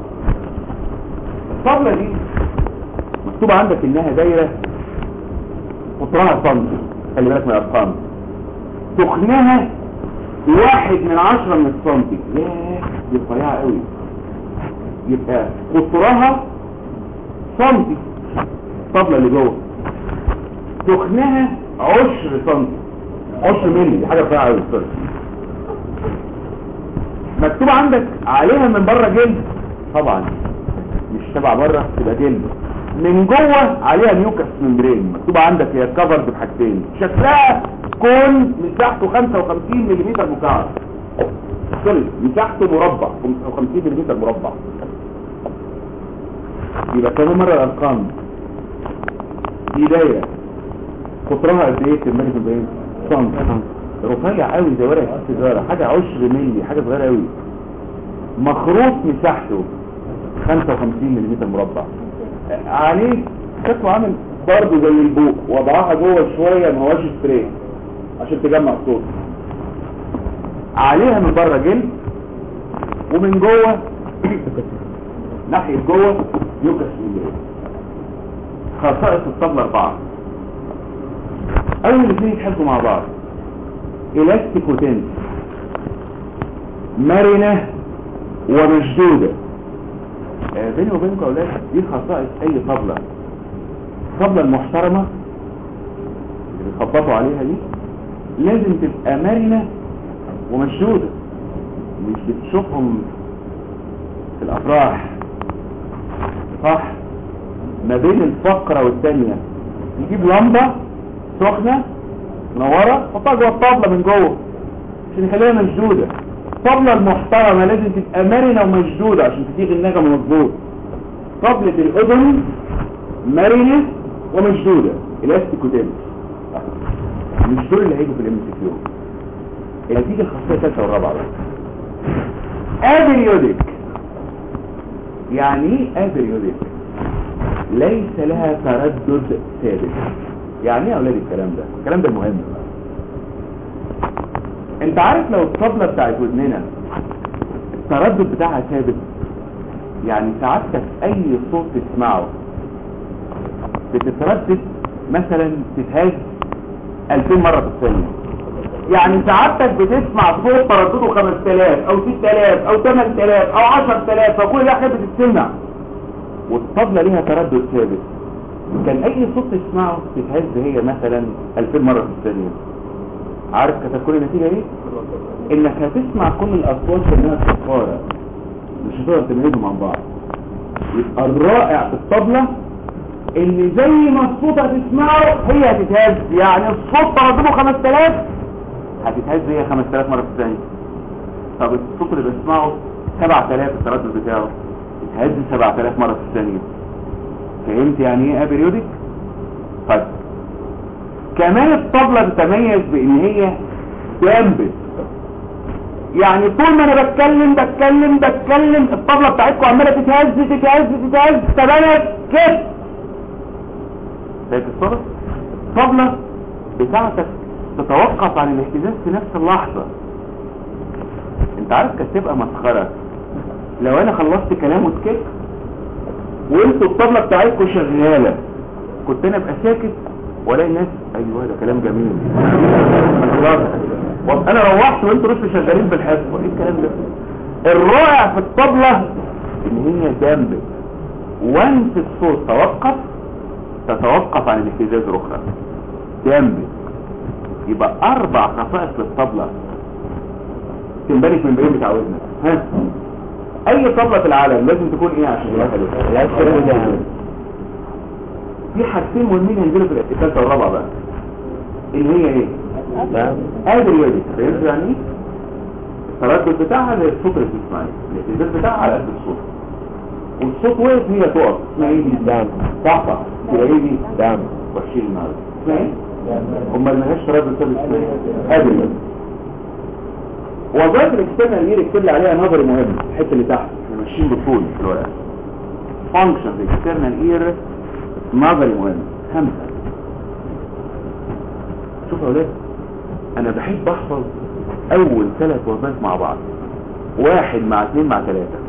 الطبله دي مكتوب عندك انها دايره قطرها سنتي خلي بالك من الارقام تخنها واحد من عشرة من السنتي ياه دي رفيعه قوي يبقى قطرها سنتي الطبله اللي جوه تخنها عشر سنتي عشر ملي دي حاجه رفيعه قوي مكتوب عندك عليها من بره جلد طبعا مش تبع بره تبقى جلد من جوه عليها نيوكاس ممبرين مكتوب عندك هي كفرد بحاجتين شكلها كون مساحته 55 ملم مكعب سوري مساحته مربع 55 ملم مربع يبقى كمان مره الارقام دي دايره قطرها قد ايه تملك بايه سم رفيع قوي زي ورقه السيجاره حاجه عشر ملي حاجه صغيره قوي مخروط مساحته 55 ملم مربع عليه شكله عامل برضه زي البوق وضعها جوه شويه ما هواش سبراي عشان تجمع الصوت عليها من بره جلد ومن جوه ناحيه جوه يوكس مليون خصائص الطبله اربعه اول اثنين يتحبوا مع بعض الاستيك وتنس مرنة ومشدودة آه بيني وبينكم اولاد دي خصائص اي طبلة الطبلة المحترمة اللي بيخبطوا عليها دي لازم تبقى مرنة ومشدودة مش بتشوفهم في الافراح صح ما بين الفقرة والتانية نجيب لمبة سخنة منورة حطها جوه الطبلة من جوه عشان يخليها مشدودة الطبلة المحترمة لازم تبقى مرنة ومشدودة عشان تديك النغم مظبوط طبلة الأذن مرنة ومشدودة الاستيك وتنس مش دول اللي هيجوا في الام سي كيو اللي هتيجي الخاصية الثالثة والرابعة بقى ابريودك يعني ايه ابريودك ليس لها تردد ثابت يعني ايه يا اولاد الكلام ده الكلام ده مهم انت عارف لو الطبلة بتاعت ودننا التردد بتاعها ثابت يعني سعادتك اي صوت تسمعه بتتردد مثلا تتهز 2000 مرة في الثانية يعني سعادتك بتسمع صوت تردده 5000 او 6000 او 8000 او 10000 فكل ده حاجة بتتسمع والطبلة ليها تردد ثابت كان اي صوت تسمعه تتهز هي مثلا 2000 مرة في الثانية عارف كتكون النتيجة ايه انك هتسمع كل الاصوات انها صفارة مش هتقدر تميزهم عن بعض يبقى الرائع في الطبلة ان زي ما الصوت هتسمعه هي هتتهز يعني الصوت تردده 5000 هتتهز هي 5000 مرة في الثانية طب الصوت اللي بسمعه 7000 التردد بتاعه يتهز 7000 مرة في الثانية فهمت يعني ايه ابريودك طيب كمان الطبلة بتتميز بان هي دامبت يعني طول ما انا بتكلم بتكلم بتكلم الطبلة بتاعتكم عمالة تتهز تتهز تتهز طب انا كده شايف الصورة الطبلة بتاعتك تتوقف عن الاهتزاز في نفس اللحظة انت عارف كانت تبقى مسخرة لو انا خلصت كلام وسكت وانتوا الطبلة بتاعتكم شغالة كنت انا ابقى ساكت والاقي الناس ايوه ده كلام جميل خلاص انا روحت وانتوا لسه شغالين بالحصه ايه الكلام ده الرائع في الطبلة ان هي جنبك وانت الصوت توقف تتوقف عن الاهتزاز الاخرى جنبك يبقى اربع خصائص للطبلة تنبني في المبين بتاع ودنك ها اي طبلة في العالم لازم تكون ايه عشان يبقى حلو في حاجتين مهمين ينزلوا في الثالثه والرابعه بقى اللي هي ايه قادر يدي فهمت يعني ايه التردد بتاعها زي الصوت اللي بتسمعيه الاهتزاز بتاعها على قد الصوت والصوت وقف هي تقف اسمها ايه دي دعم صعبة تبقى ايه دي دعم وحشين النهارده اسمها ايه امال مالهاش تردد ثابت اسمها ايه قادر يدي وظائف الاكسترنال اير اكتب لي عليها نظري مهم الحته اللي تحت احنا ماشيين بالطول في الورقه فانكشن الاكسترنال اير نظري مهم خمسه شوف يا ولاد انا بحب احفظ اول ثلاث وظائف مع بعض واحد مع اثنين مع ثلاثة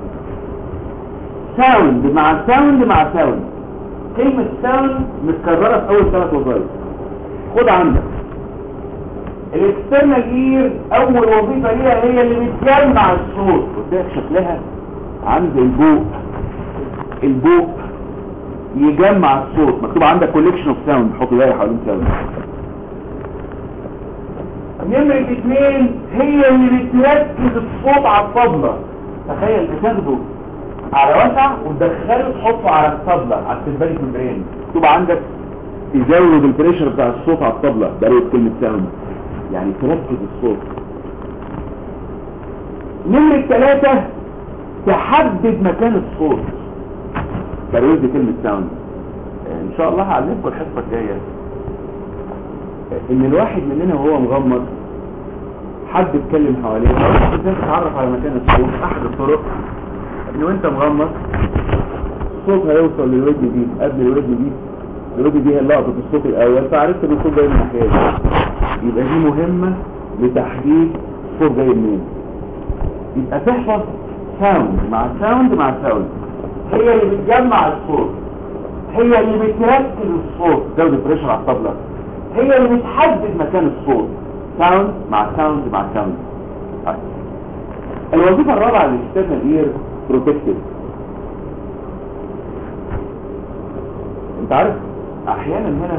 ساوند مع ساوند مع ساوند كلمة ساوند متكررة في اول ثلاث وظائف خد عندك الاكسترنال اير اول وظيفة ليها هي اللي بتجمع الصوت قدامك شكلها عند البوق البوق يجمع الصوت مكتوب عندك كوليكشن اوف ساوند حط دايره حوالين ساوند نمرة اثنين هي اللي بتركز الصوت على الطبلة تخيل بتاخده على وسع وتدخله تحطه على الطبلة على السيمبانيك ممبرين تبقى عندك تزود البريشر بتاع الصوت على الطبلة ده ريت كلمة ساوند يعني تركز الصوت نمرة ثلاثة تحدد مكان الصوت ده ريت كلمة ساوند ان شاء الله هعلمكم الحصة الجاية ان الواحد مننا وهو مغمض حد اتكلم حواليه ازاي تتعرف على مكان الصوت احد الطرق ان وانت مغمض الصوت هيوصل للودن دي قبل الودن دي الودن دي هي لقطة الصوت الاول فعرفت ان الصوت جاي من الناحية دي يبقى دي مهمة لتحديد الصوت جاي منين يبقى تحفظ ساوند مع ساوند مع ساوند هي اللي بتجمع الصوت هي اللي بتركز الصوت زود البريشر على الطبلة هي اللي بتحدد مكان الصوت ساوند مع ساوند مع ساوند طيب. الوظيفة الرابعة للاكسترنال اير بروتكتيف انت عارف احيانا هنا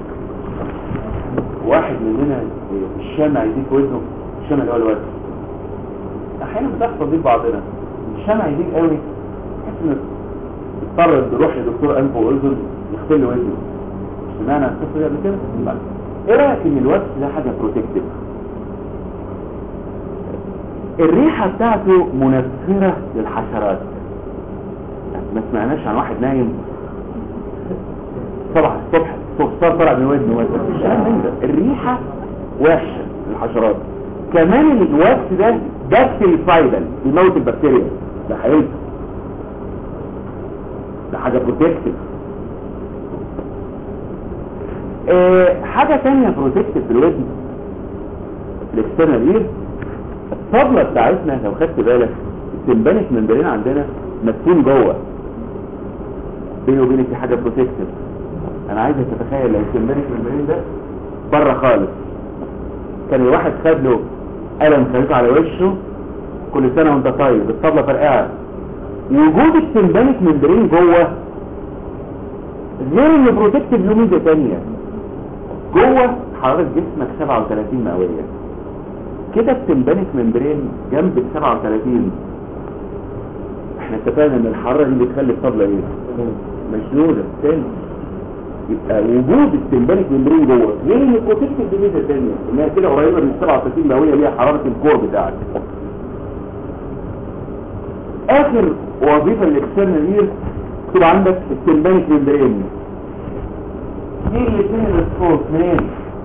واحد مننا الشمع يديك وزنه الشمع اللي هو الوزن احيانا بتحصل دي بعضنا الشمع يديك قوي تحس انك تضطر تروح لدكتور انف واذن يغسل له وزنه سمعنا القصه دي قبل كده لا. ايه رايك ان الوكس ده حاجه بروتكتيف الريحه بتاعته منفره للحشرات ما سمعناش عن واحد نايم طبعا الصبح صفصار طلع من ودنه مش من ده الريحه وحشه للحشرات كمان الوكس ده بكتيريفايدال بيموت البكتيريا ده حقيقي ده حاجه بروتكتيف اه حاجة تانية بروتكتيف في الودن الاكسترنال اير الطبلة بتاعتنا لو خدت بالك التمبانك ممبرين عندنا مدفون جوه بيني وبينك في حاجة بروتكتيف انا عايزك تتخيل لو التمبانك ممبرين ده بره خالص كان الواحد خد له قلم خليته على وشه كل سنة وانت طيب الطبلة فرقعت وجود التمبانك ممبرين جوه غير انه بروتكتيف له ميزة تانية جوه حرارة جسمك 37 مئوية كده التمبانك ممبرين جنب ال 37 احنا اتفقنا ان الحرارة دي بتخلي الطبلة ايه مشدودة تاني يبقى وجود التمبانك ممبرين جوه غير ان البروتكتيف دي ميزة تانية انها كده قريبة من 37 مئوية ليها حرارة الكور بتاعك اخر وظيفة الاكسترنال اير تبقى عندك التمبانك ممبرين دي الاثنين الصوت منين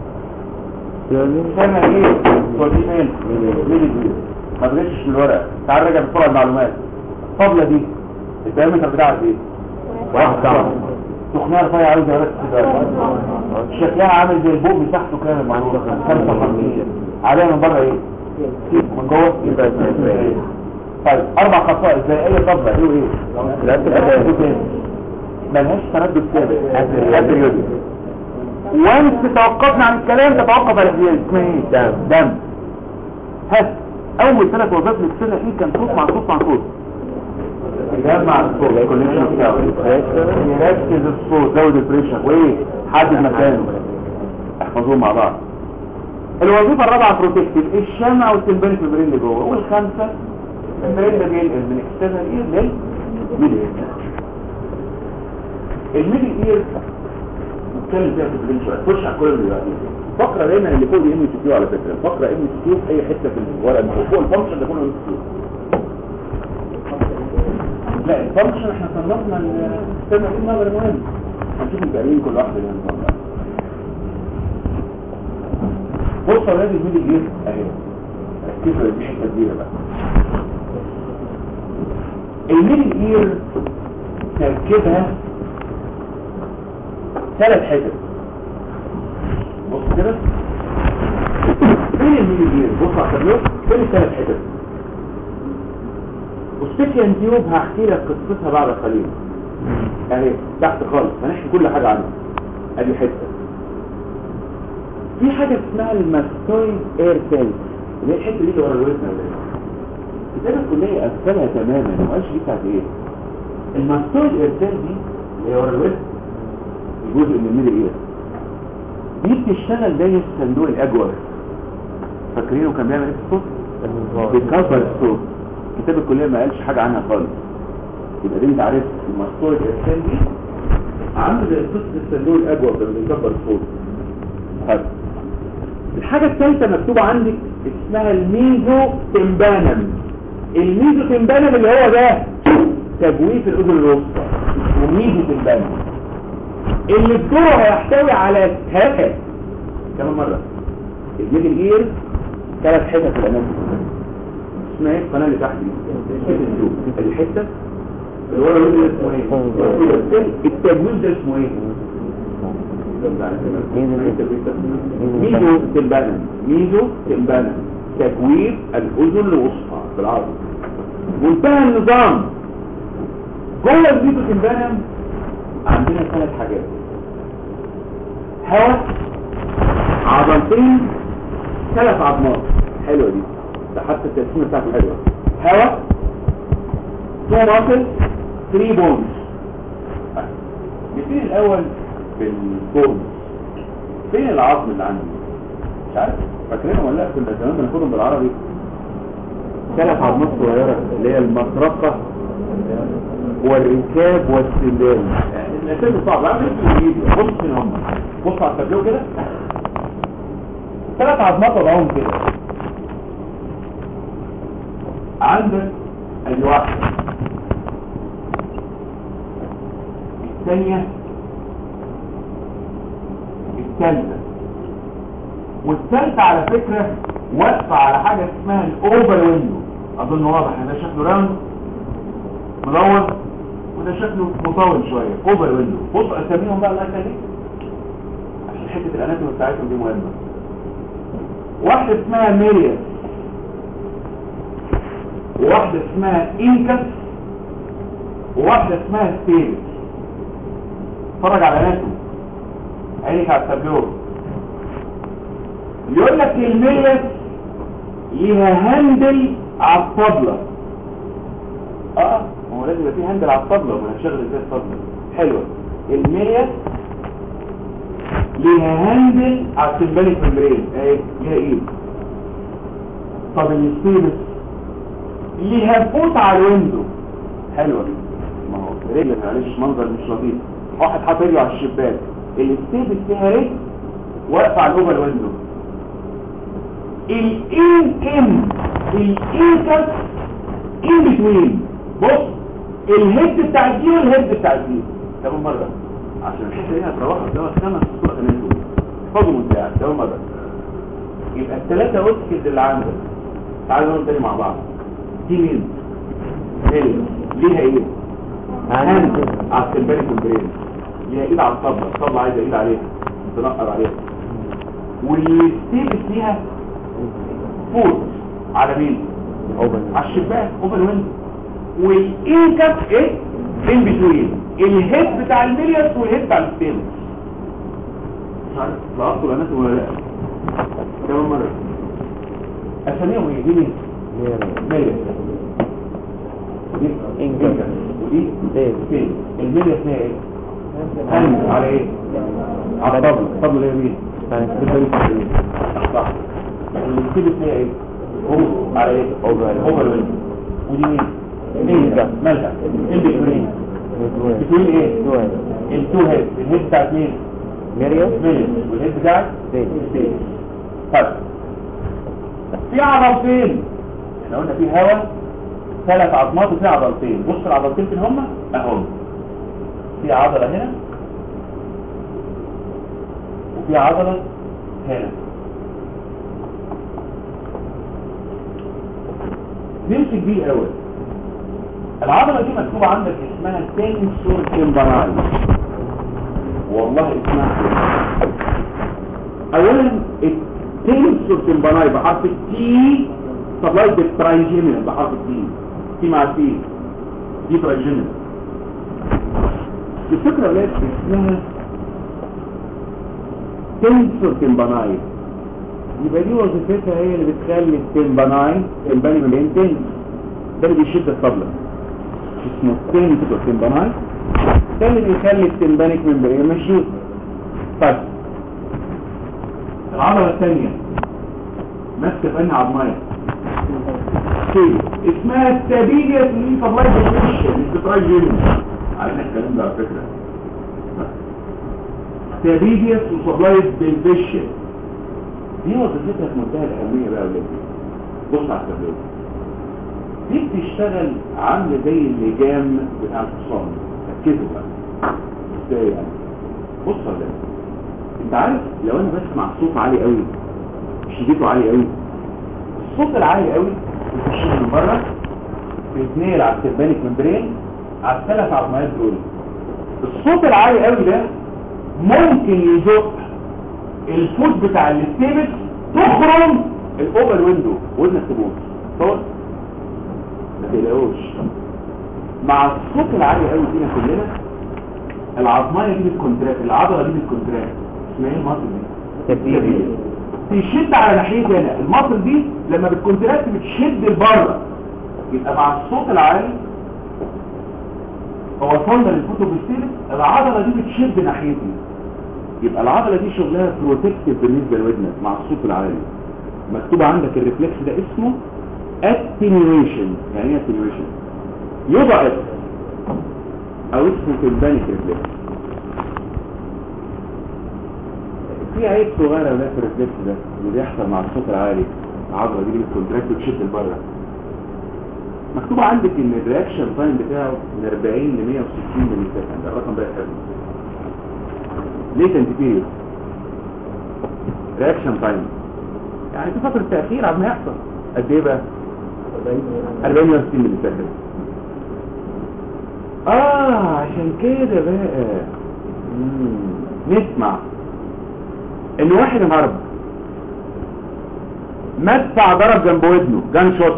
سنة ايه صوت فين مين ما تغشش من الورق تعال راجع بسرعة المعلومات الطبلة دي الدايمتر بتاعها ايه واحد ساعة تخنيها رفيع عاوز يا بس شكلها عامل زي البوق مساحته كام معروف 55 عليها من بره ايه من جوه يبقى طيب اربع خصائص زي اي طبلة ايه وايه ملهاش تردد ثابت بريودي وانس توقفنا عن الكلام تتوقف على الحياد اسمها ايه دم دم ها اول ثلاث وظائف الاكسنة ايه كان صوت مع صوت مع صوت جمع الصوت كونكشن يركز الصوت زود البريشر وايه حدد مكانه احفظوهم مع بعض الوظيفة الرابعة بروتكتيف الشمع والتمبريك ممبرين اللي جوه والخامسة الممبرين ده بينقل من اكسترنال اير للميدل اير الميدل اير نتكلم فيها في البرين شوية تخش على كل اللي دلوقتي فقرة دايما اللي فوق دي ام سي كيو على فكرة فقرة ام سي كيو في اي حتة في الورقة اللي فوق فوق الفانكشن ده كله ام سي كيو لا الفانكشن احنا صنفنا الاكسترنال اير نظر مهم هنشوف الباقيين كل واحدة اللي هنصنفها بص على هذه الميدل اير اهي ركزوا دي حته كبيره بقى الميدل اير تركيبها ثلاث حتت بص كده فين الميدل اير بص على التابلو فين الثلاث حتت والسكن تيوب هحكي لك قصتها بعد قليل اهي تحت خالص هنحكي كل حاجه عنها ادي حته في حاجة اسمها الماستويد اير سيل اللي هي الحتة دي اللي ورا الوزن ولا ايه كتاب الكلية قفلها تماما ما قالش دي بتاعت ايه الماستويد اير سيل دي اللي هي ورا الوزن جزء من الميدل اير دي بتشتغل زي الصندوق الاجور فاكرينه كان بيعمل ايه في الصوت بيكبر الصوت كتاب الكلية ما قالش حاجة عنها خالص يبقى دي انت عارف الماستويد اير سيل دي عامل زي قصة الصندوق الاجور ده اللي بيكبر الصوت حلو الحاجة الثالثة مكتوبة عندك اسمها الميزو تمبانم الميزو تمبانم اللي هو ده تجويف الأذن الوسطى اسمه ميزو تمبانم اللي الدور هيحتوي على ثلاث كمان مرة الميدل اير ثلاث حتت في الأمام اسمها ايه القناة اللي تحت دي ادي حتة اللي ورا الوجه اسمه ايه التجويف ده اسمه ايه ميزو تنبانا ميزو تنبانا تكويف الأذن الوسطى بالعربي منتهى النظام جوه الميزو تنبانا عندنا ثلاث حاجات هواء عضلتين ثلاث عظمات حلوة دي ده حتى التقسيمة بتاعته حلوة هواء تو ماسل 3 بونز نبتدي الأول بالبونز فين العظم اللي عندي مش عارف فاكرينهم ولا لا كنا زمان بناخدهم بالعربي ثلاث عظمات صغيره اللي هي المطرقه والركاب والسلال الاساس صعب عامل ايه بص فين هم بص على التابلو كده ثلاث عظمات وضعهم كده عندك ادي واحده الثانيه الثالثة والثالثة على فكرة واقفة على حاجة اسمها الاوفر ويندو اظن واضح ان ده شكله راوند مدور وده شكله مطول شوية اوفر ويندو بص اساميهم بقى الله يخليك عشان حتة الاناتومي بتاعتهم دي مهمة واحدة اسمها ميريا وواحدة اسمها انكس وواحدة اسمها ستيرس اتفرج على اناتومي عينك على التابلو يقول لك المية ليها هندل على الطبلة اه هو لازم يبقى فيه هندل على الطبلة وما هنشغل ازاي الطبلة حلوة المية ليها هندل على السمبانيك ممبرين اهي ليها ايه طب الستيبس ليها فوت على الويندو حلوة ما هو رجل معلش منظر مش لطيف واحد حاطط رجله على الشباك الستيبس فيها رجل واقفة على الاوفر ويندو الان ام الانكس ان بتوين بص الهيد بتاع الدي والهيد بتاع الدي كمان مرة عشان الحته دي هتروحوا قدامك خمس صور كمان احفظوا منتهى كمان مرة يبقى الثلاثة اوسكيز اللي عندك تعالوا نقول تاني مع بعض دي مين؟ هي ليها ايه؟ هاند على السلباني كومبرين ليها ايد على الطبلة الطبلة عايزة ايد عليها تنقر عليها والستيبس ليها فوت على مين على الشباك اوبن ويندو والانكب ايه بين بتوين الهيد بتاع الميليوس والهيد بتاع الستيبس مش عارف لقطوا الانات ولا لا كمان مرة اساميهم ايه دي مين ميليوس ودي انكب ودي فين الميليوس هي ايه هند على ايه على طبل طبل ايه مين صح المكتبة فيها ايه هو على ايه هو الوين ودي مين مين مالها البكرين بتقول ايه التو هيد الهيد بتاعت مين مريم مين والهيد بتاعت سيد. سيد. طيب في عضلتين احنا قلنا في هواء ثلاث عظمات وفي عضلتين بص العضلتين فين هما اهم في عضلة هنا وفي عضلة هنا نمسك دي الاول العضلة دي مكتوب عندك اسمها تنسور تمبراي والله اسمها كده. اولا التنسور تمبراي بحرف التي سبلايد بالترايجيمين بحرف التي تي مع تي دي ترايجيمين الفكرة يا ولاد اسمها تنسور تمبراي يبقى دي وظيفتها هي اللي بتخلي التمباناي تنبني من الانتنس ده اللي بيشد الطبلة اسمه تنسور تمباناي ده اللي بيخلي التمبانيك من بقية ماشي طيب العضلة الثانية ماسكة في انهي عظمية كده اسمها السبيليا اللي سبلاي بالفيشن مش بتراي جيم عايزين الكلام ده على فكرة سبيليا وسبلاي بالفيشن دي وظيفتها في منتهى الأهمية بقى ولاد بص على التابلو دي بتشتغل عاملة زي اللجام بتاع الحصان ركزوا بقى ازاي يعني بص يا ولاد انت عارف لو انا بسمع صوت عالي قوي شديته عالي قوي الصوت العالي قوي بيخش من بره بيتنقل على السيربانيك ممبرين على الثلاث عظمات دول الصوت العالي قوي ده ممكن يزق الفوت بتاع الستيبس تخرم الاوبر ويندو ودنك تبوظ صور ما تقلقوش مع الصوت العالي قوي فينا كلنا العظمايه دي بتكونتراكت العضله دي بتكونتراكت اسمها ايه المصل دي تبديل تشد على ناحيتي هنا المصل دي لما بتكونتراكت بتشد لبره يبقى مع الصوت العالي هو وصلنا للفوتوبستيرس العضله دي بتشد ناحيتي يبقى العضلة دي شغلها بروتكتيف بالنسبة لودنك مع الصوت العالي مكتوب عندك الريفلكس ده اسمه attenuation يعني ايه attenuation يضعف او اسمه تمبانيك ريفلكس في عيب صغيرة ولا في الريفلكس ده اللي بيحصل مع الصوت العالي العضلة دي بتكونتراكت وتشد لبره مكتوب عندك ان الرياكشن تايم بتاعه من 40 ل 160 ملي سكند الرقم ده حلو latent period reaction time يعني في فترة تأخير عم يحصل قد ايه بقى 40 و 60 ملي سكند اه عشان كده بقى مم. نسمع ان واحد انهرب مدفع ضرب جنب ودنه جان شوت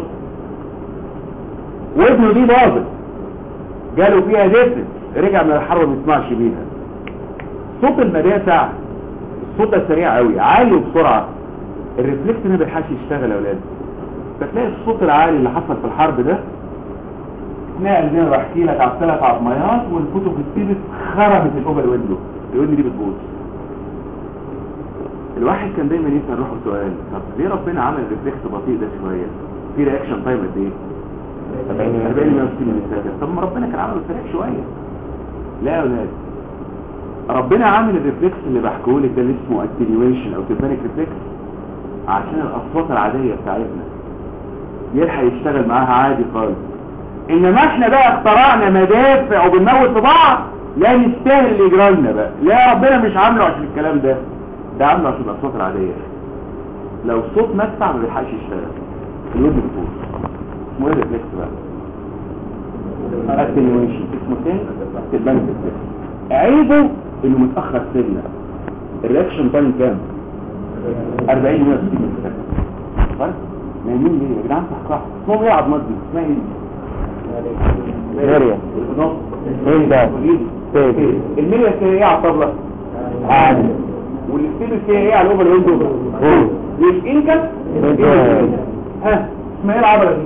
ودنه دي باظت جاله فيها دفن رجع من الحرب ما يسمعش بيها صوت المدافع الصوت ده سريع قوي عالي وبسرعه الريفلكس هنا بيلحقش يشتغل يا اولاد فتلاقي الصوت العالي اللي حصل في الحرب ده نقل زي ما بحكي لك على الثلاث عظميات والكتب بتسيبت خرمت الاوفر ويندو الودن دي بتبوظ الواحد كان دايما يسال روحه سؤال طب ليه ربنا عمل الريفلكس بطيء ده شويه في رياكشن تايم قد ايه 40 160 ملي طب ما ربنا كان عمله سريع شويه لا يا اولاد ربنا عامل الريفلكس اللي بحكيه لك ده اللي اسمه اتنيويشن او تيمبانيك ريفلكس عشان الاصوات العاديه بتاعتنا يلحق يشتغل معاها عادي خالص انما احنا بقى اخترعنا مدافع وبنموت في بعض لا نستاهل اللي يجرى لنا بقى لا ربنا مش عامله عشان الكلام ده ده عامله عشان الاصوات العاديه لو الصوت مدفع ما بيلحقش يشتغل الودن بتفوت اسمه ايه الريفلكس بقى اتنيويشن اسمه تاني تيمبانيك ريفلكس عيبه انه متأخر سنة الرياكشن تايم كام 40 160 سنة طيب نايمين ليه يا جدعان صح صح اسمهم ايه يا عضمات دي اسمها ايه مريم البنط ايه ده ايه سيد الميليا فيها ايه على الطبلة عادي والستيبل فيها ايه على الاوفر ويندو هو والانكم ها اسمها ايه العضلة دي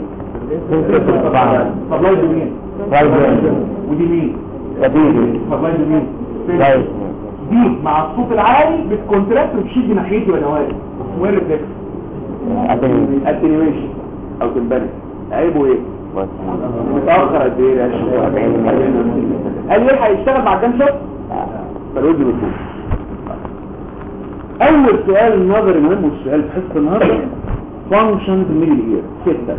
طبلاي دي مين رايت ودي مين تبديل طبلاي دي مين رايت دي مع الصوت العالي بتكونتراكت وتشد ناحيتي وانا واقف اسمه ايه الريفلكس اتنيويشن او تنبني عيبه ايه متاخر قد ايه يا شيخ قال ليه هيشتغل مع كام شوط فالود بيكون اول سؤال نظري مهم والسؤال في حصه النهارده فانكشنز ميدل اير سته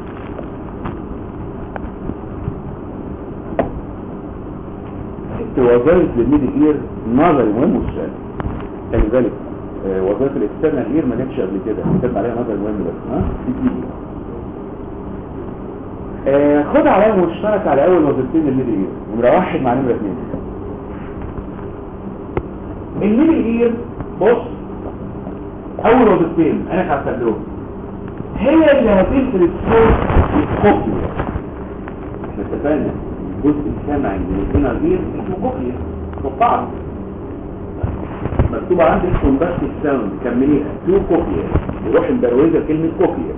ست وظائف للميدل اير نظري مهم والسؤال خلي بالك آه، وظائف الاكسترنال اير ما جاتش قبل كده كتبت عليها نظري مهم بس ها دي تيجي آه، خد عليها مشترك على اول وظيفتين الميدل اير نمره واحد مع نمره اثنين الميدل اير بص اول وظيفتين انا هحسب لهم هي اللي هتنقل الصوت للكوكليا احنا اتفقنا الجزء السمعي من الانر اير اسمه كوكليا فقعت مكتوب عندك كومباكت ساوند كمليها تو كوكليا يروح البرويزه كلمه كوكليا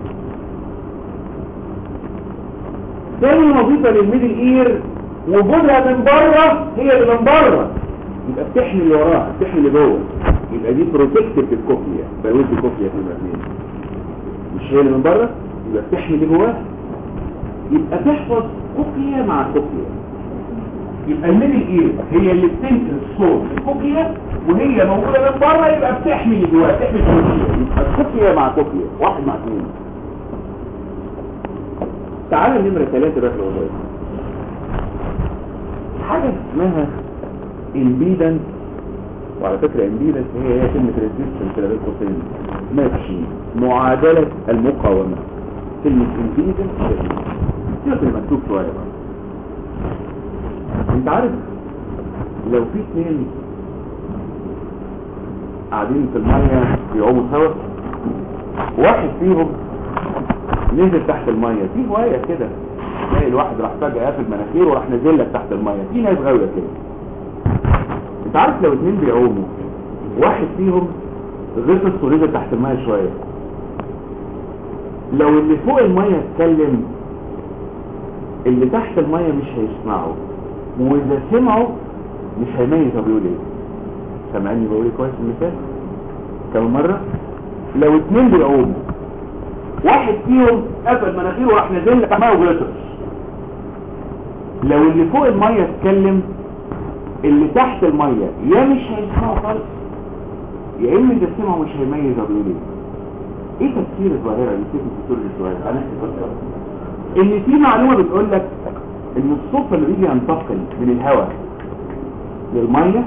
تاني وظيفة للميدل اير وجودها من بره هي اللي من بره يبقى بتحمي اللي وراها بتحمي اللي جوه يبقى دي بروتكتيف للكوكليا بروز الكوكليا في الاثنين مش هي اللي من بره يبقى بتحمي اللي جواها يبقى تحفظ كوكليا مع كوكليا يبقى الميدل اير هي اللي بتنقل الصوت الكوكليا وهي موجودة من بره يبقى بتحمي اللي جواها بتحمي الكوكليا يبقى كوكليا مع كوكليا واحد مع اثنين تعالى نمرة ثلاثة بقى في الوظائف حاجة اسمها امبيدنس وعلى فكرة امبيدنس هي هي كلمة ريزيستنس كده بين قوسين ماشي معادلة المقاومة كلمة امبيدنس كده مكتوب شوية بقى انت عارف لو في اثنين قاعدين في المية بيعوموا سوا واحد فيهم نزل تحت المية في هواية كده تلاقي الواحد راح فجأة قافل مناخيره وراح نزل لك تحت المية في ناس غاوية كده انت عارف لو اتنين بيعوموا واحد فيهم غطس ونزل تحت المية شوية لو اللي فوق المية اتكلم اللي تحت المية مش هيسمعه واذا سمعوا مش هيميز هو بيقول ايه سامعني بقول ايه كويس المثال كم مرة لو اتنين بيعوموا واحد فيهم قفل مناخيره وراح نازل لك ميه وغطس لو اللي فوق الميه اتكلم اللي تحت الميه يا مش هيسمعه خالص يا اما اذا سمعه مش هيميز هو بيقول ايه ايه تفسير الظاهره دي كيف بتقول السؤال انا ان في معلومه بتقول لك ان الصوت اللي بيجي ينتقل من الهواء للميه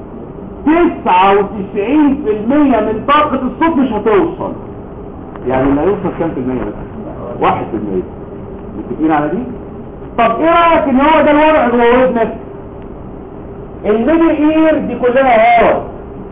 99% من طاقه الصوت مش هتوصل يعني اللي هيوصل كام في المية بس واحد في المية متفقين على دي طب ايه رأيك ان هو ده الوضع جوه ودنك الميدل اير دي كلها هوا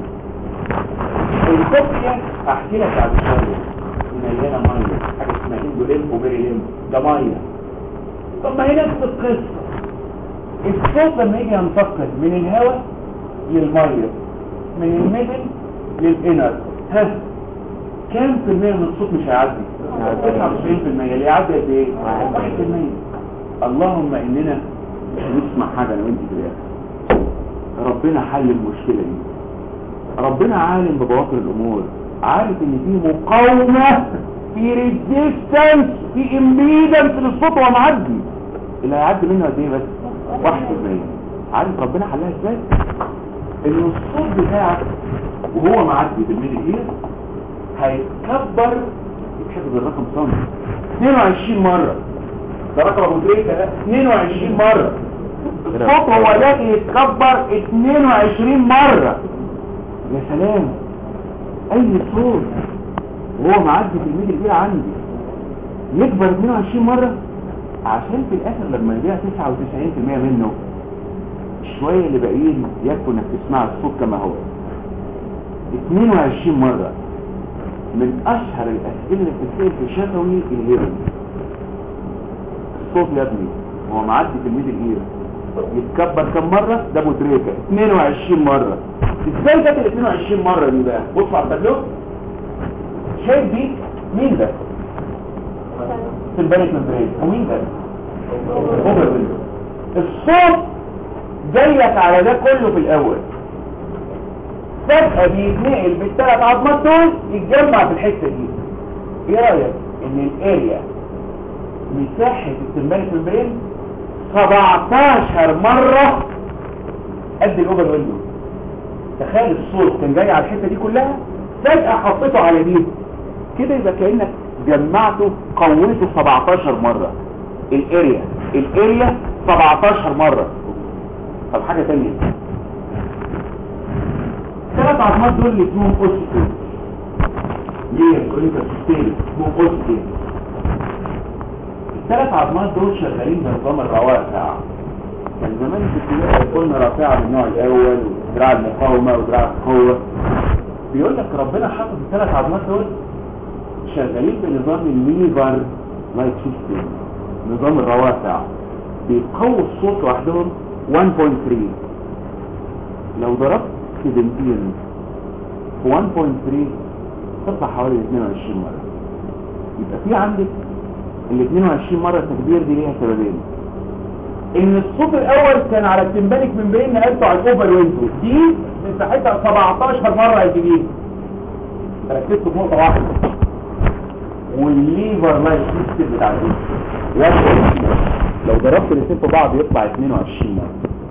الكوبيا احكي لك بعد شويه مليانه ميه حاجه اسمها اندوليم وبيريليم ده ميه طب ما هي نفس القصه الصوت لما يجي ينتقل من الهواء للميه من الميدل للانر ها كام في المية من الصوت مش هيعدي 99% اللي يعدي قد ايه 1% اللهم اننا مش هنسمع حاجة انا وانت في الاخر ربنا حل المشكلة دي ربنا عالم ببواطن الامور عارف ان في مقاومة في ريزيستنس في امبيدنس للصوت وهو معدي اللي هيعدي منه قد ايه بس 1% عارف ربنا حلها ازاي ان الصوت بتاعك وهو معدي بالميلي اير هيتكبر يتحفظ الرقم صنع 22 مرة ده رقم ابو تريكة ده 22 مرة الصوت هو ده يتكبر 22 مرة يا سلام اي صوت وهو معدي في الميدل ايه عندي يكبر 22 مرة عشان في الاخر لما يبيع 99% منه شوية اللي باقيين يكفوا انك تسمع الصوت كما هو 22 مرة من اشهر الاسئله اللي بتتسال في شفوي الهيرن الصوت يا ابني هو معدي في الميدل اير يتكبر كم مره ده ابو تريكه 22 مره ازاي جت ال 22 مره دي بقى بص على التابلو شايف دي مين ده في البانيك ممبرين ومين ده اوفر الصوت جايلك على ده كله في الاول فجأة بيتنقل بالثلاث عظمات دول يتجمع في الحتة دي ايه رأيك ان الاريا مساحة السمبانيك ممبرين 17 مرة قد الاوبن ويندو تخيل الصوت كان جاي على الحتة دي كلها فجأة حطيته على دي كده يبقى كأنك جمعته قويته 17 مرة الاريا الاريا 17 مرة طب حاجة تانية ثلاث عظمات دول اللي اسمهم اوسيتين ليه كوليكا سيستيري اسمهم اوسيتين الثلاث عظمات دول شغالين بنظام الرواسع كان زمان في الكلية قلنا رافعة من النوع الاول ودراع المقاومة ودراع القوة بيقول لك ربنا حاطط الثلاث عظمات دول شغالين بنظام الليفر لايك سيستم نظام الرواسع بيقووا الصوت لوحدهم 1.3 لو ضربت 17 في 1.3 تطلع حوالي 22 مرة يبقى في عندك ال 22 مرة التكبير دي ليها سببين ان الصوت الاول كان على التمبانك من بين نقلته على الاوفر ويندو دي مساحتها 17 مرة الجديد ركزت في نقطة واحدة والليفر لايف سيستم بتاع دي لو ضربت الاثنين في بعض يطلع 22 مرة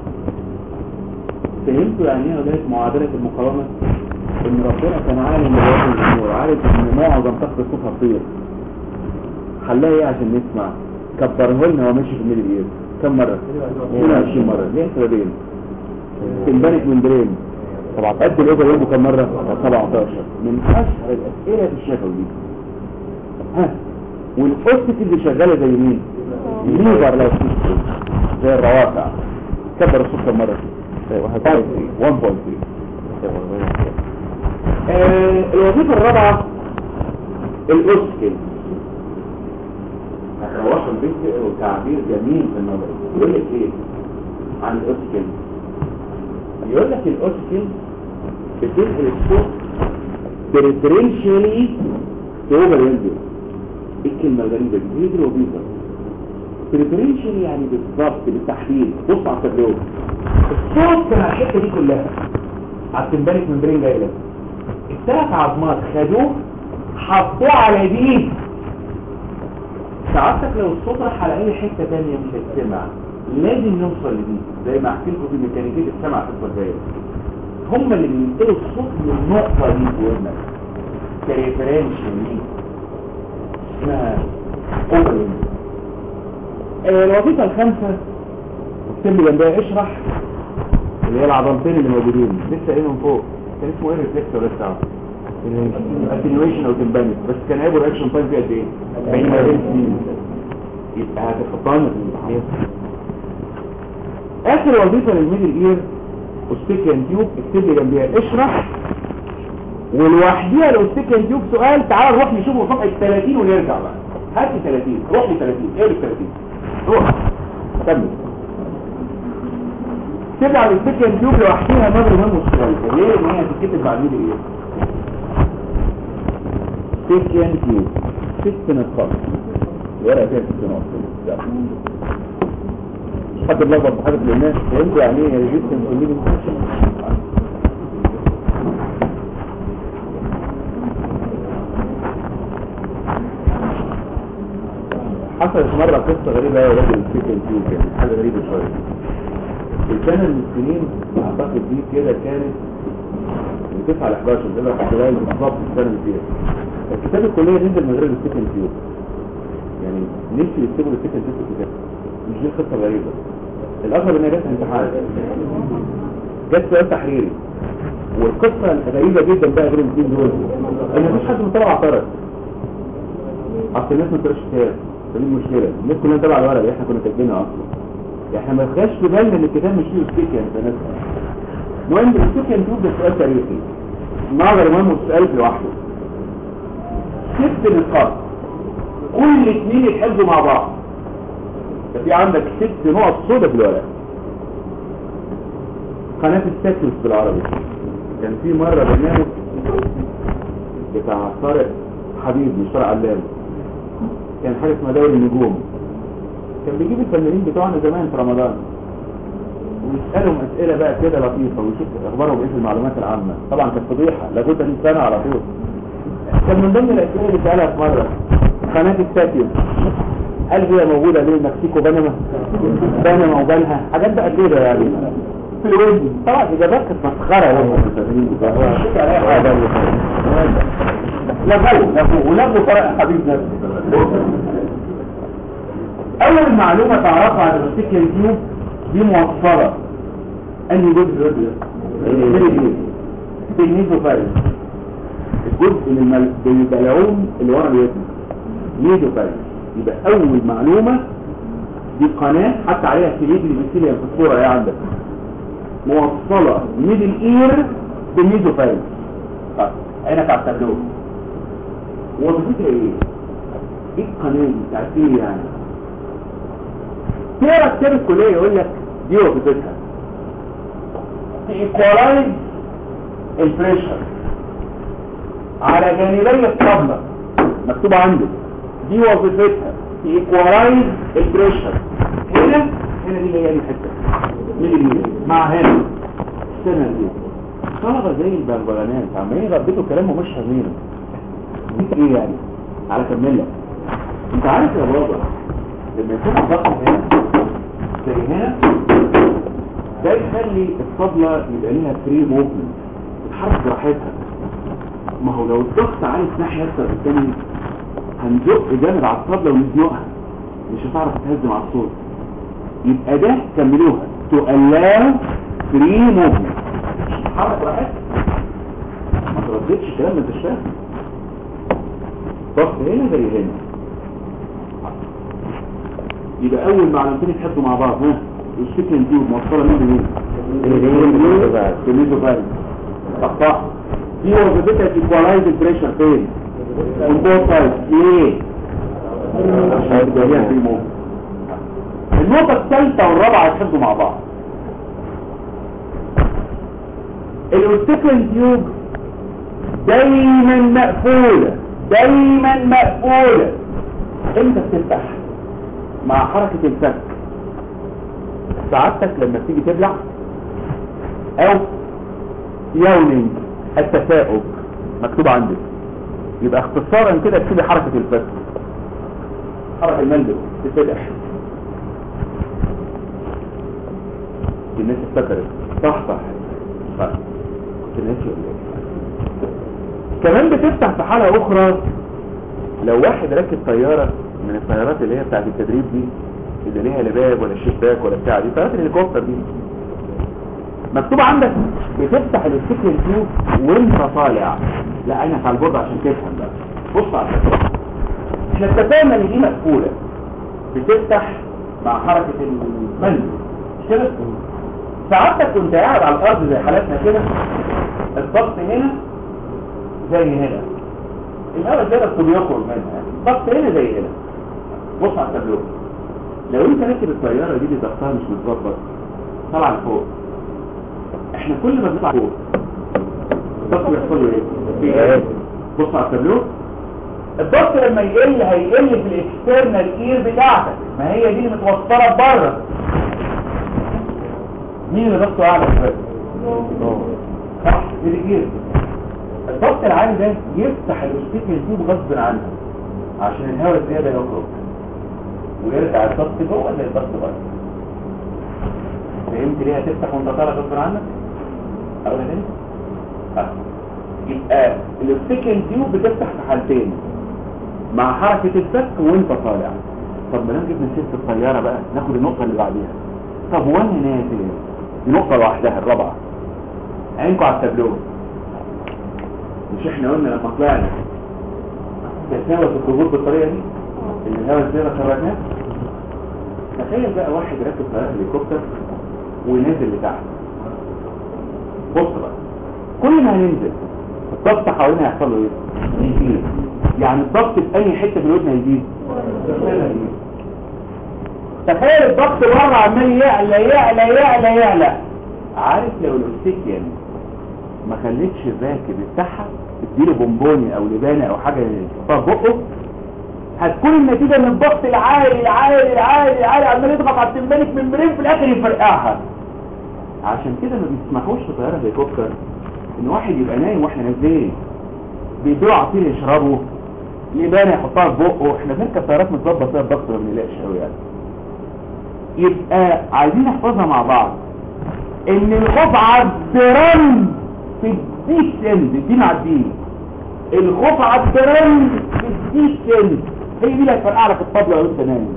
فهمتوا يعني ايه لغايه معادله المقاومه ان ربنا كان عالم بواسط الامور عارف ان معظم طاقه الصوت هتطير خلاها ايه عشان نسمع كبره لنا هو ماشي في الميدل اير كم مره 22 مره ليه سببين تنبنك من برين قد الاوفر ويبو كم مره 17 من اشهر الاسئله في الشفوي دي ها والاوستيك اللي شغاله زي مين ليفر لو زي الروافع كبر الصوت كم مره 1.3 آه الوظيفة الرابعة الأسكن هتروحوا البيت تقروا تعبير جميل في النظر يقول لك ايه عن الأسكن يقول لك الأسكن بتنقل الصوت بريفرنشالي اوفر ويندو ايه الكلمة الغريبة دي هي دي الوظيفة بريفرنشالي يعني بالضبط بالتحديد بص على التابلو الصوت كان على الحته دي كلها على التمبانك من برين جاي لك الثلاث عظمات خدوه حطوه على دي سعادتك لو الصوت راح على اي حته ثانيه مش هتسمع لازم نوصل لدي زي ما احكي لكم في ميكانيكيه السمع في الفضائيه هم اللي بينقلوا الصوت من النقطه دي في ودنك كريفرنشال دي اسمها اوبن الوظيفه الخامسه اكتب لي جنبها اشرح اللي هي العضلتين اللي موجودين لسه ايه من فوق كان اسمه ايه ريفلكسور لسه اتنيويشن او تمبانك بس كان هيبقى رياكشن تايم فيه قد ايه 40 سنين يبقى هتحطها لنا في الامتحان اخر وظيفه للميدل اير اوستيكيان تيوب اكتب لي جنبها اشرح ولوحديها الاوستيكيان تيوب سؤال تعال نروح نشوفه صفحه 30 ونرجع بقى هات لي 30 روح لي 30 ايه ال 30 روح كمل تبع السكن تيوب لوحديها نظر مهم شويه ليه ان هي هتتكتب بعد مين ايه سكن تيوب ست نقاط الورقه فيها ست نقاط مش حد بلخبط في حاجه في الناس فهمتوا يعني ايه ريجيستنس وليفنج حصلت مرة قصة غريبة يا راجل السكن تيوب يعني حاجة غريبة شوية السنة من السنين اعتقد دي كده كانت من 9 ل 11 ده في خلال بالظبط السنة اللي فيها الكتاب الكلية نزل من غير السكن تيوب يعني نفسي يكتبوا السكن تيوب في الكتاب مش دي قصة غريبة الأغلب انها جت امتحان جت سؤال تحريري والقصة الغريبة جدا بقى غير الاثنين دول ان مفيش حد من الطلبة اعترض اصل الناس ما بتقراش كتاب دي المشكلة الناس كلها تبع الورق اللي احنا كنا كاتبينها اصلا احنا ما خدش في بالنا ان الكتاب مش فيه ستيكن تناسب المهم الستيكن تيوب ده سؤال تاريخي نظر مهم والسؤال في لوحده ست نقاط كل اثنين يتحفظوا مع بعض ففي عندك ست نقط سودة في الورق قناة التكلس بالعربي كان في مرة برنامج بتاع طارق حبيب مش طارق علام كان حاجة اسمها دوري النجوم كان بيجيب الفنانين بتوعنا زمان في رمضان ويسالهم اسئله بقى كده لطيفه ويشوف اخبارهم ايه في المعلومات العامه طبعا كانت فضيحه لابد ان سنه على طول كان من ضمن الاسئله اللي سالها في مره قناه الساتيوم هل هي موجوده بين المكسيك وبنما بنما وبنها حاجات بقى كده يعني في الوزن طبعا اجابات كانت مسخره والله لغوا لغوا ولغوا فرق حبيب نفسه اول معلومه تعرفها عن الريسيكل تيوب دي موصله انهي جزء جزء بالنيزوفاريس الجزء من المل... بالبلعوم اللي ورا اليتم نيزوفاريس يبقى اول معلومه دي قناه حتى عليها سليب المثيليا في الصوره اهي عندك موصله ميدل اير بالنيزوفاريس طيب عينك على التابلو وظيفتها ايه؟ ايه القناه دي بتاعت ايه يعني؟ تقرا كتاب الكليه يقول لك دي وظيفتها تيكوالايز البريشر على جانبي الطبلة مكتوب عندك دي وظيفتها تيكوالايز البريشر هنا هنا دي هي الحته من اليمين مع هنا السنه دي طلبه زي البغبغانات عمالين يغبطوا كلام ومش فاهمينه دي ايه يعني على كمل لك انت عارف يا بابا لما يكون الضغط هنا زي هنا ده يخلي الطبلة يبقى ليها فري موفمنت تتحرك براحتها ما هو لو الضغط عالي في ناحية اكتر الثاني هنزق جامد على الطبلة ونزنقها مش هتعرف تهزم على الصوت يبقى ده كملوها تقلاو فري موفمنت تتحرك براحتها ما ترددش كلام ما انتش فاهم ضغط هنا زي هنا يبقى اول معلومتين يتحطوا مع بعض ها السكن دي موصله مين بمين بالنسبه فارق صح دي وظيفتها تيكوالايز البريشر فين البوت سايد ليه عشان تبقى في موت النقطه الثالثه والرابعه يتحطوا مع بعض الاوستيكل تيوب دايما مقفوله دايما مقفوله امتى بتفتح مع حركة الفك سعادتك لما تيجي تبلع او يونينج التفاؤل مكتوب عندك يبقى اختصارا كده تبتدي حركة الفك حركة المندل تفتح الناس افتكرت صح صح صح كنت ناسي ولا ايه كمان بتفتح في حالة اخرى لو واحد راكب طيارة من الطيارات اللي هي بتاعت التدريب دي اللي ليها لا باب ولا شباك ولا بتاع دي طيارات الهليكوبتر دي مكتوب عندك بتفتح السكن تيوب وانت طالع لا عينك على البورد عشان تفهم بقى بص على الفكرة احنا اتفقنا ان دي مقفولة بتفتح مع حركة المنزل مش كده ساعتك كنت قاعد على الارض زي حالاتنا كده الضغط هنا زي هنا الهواء كده بيخرج منها الضغط هنا زي هنا بص على التابلو لو انت راكب الطياره دي اللي ضغطها مش متظبط طلع لفوق احنا كل ما بنطلع فوق الضغط بيحصل له ايه بص على التابلو الضغط لما يقل هيقل في الاكسترنال اير بتاعتك ما هي دي اللي متوصله بره مين اللي ضغطه اعلى شويه صح دي الاير الضغط العالي ده يفتح الاستيكل تيوب غصب عنها عشان الهواء الزياده يخرج ويرجع الضغط جوه زي الضغط بره فهمت ليه هتفتح وانت طالع غصب عنك اقول تاني آه. يبقى الاستيكل تيوب بتفتح في حالتين مع حركه الفك وانت طالع طب ما نجيب من سيره الطياره بقى ناخد النقطه اللي بعديها طب وانا نازل دي نقطه لوحدها الرابعه عينكم على التابلو مش احنا قلنا لما طلعنا تتناول الخروج بالطريقة دي اللي الهواء ازاي خرجناه تخيل بقى واحد راكب طيارة هليكوبتر ونازل لتحت بص بقى كل ما هننزل الضغط حوالينا هيحصل له ايه؟ يزيد يعني الضغط في اي حته في الودن هيزيد تخيل الضغط بره عمال يعلى يعلى يعلى يعلى عارف لو الاوستيكيان ما خليتش الراكب يفتحها اديله بونبوني او لبانه او حاجه يحطها في بقه هتكون النتيجه ان الضغط العالي العالي العالي العالي عمال يضغط على التمبانيك ممبرين في الاخر يفرقعها عشان كده ما بيسمحوش في طياره هليكوبتر ان واحد يبقى نايم واحنا نازلين بيدوا عصير يشربه لبانه يحطها في بقه احنا بنركب طيارات متظبط فيها الضغط ما بنلاقيش قوي يعني يبقى عايزين نحفظها مع بعض ان الخوف عبران في الديك سند الدين على الدين الخوف عبران في الديك سند هي دي اللي هتفرقع لك الطبلة وانت نايم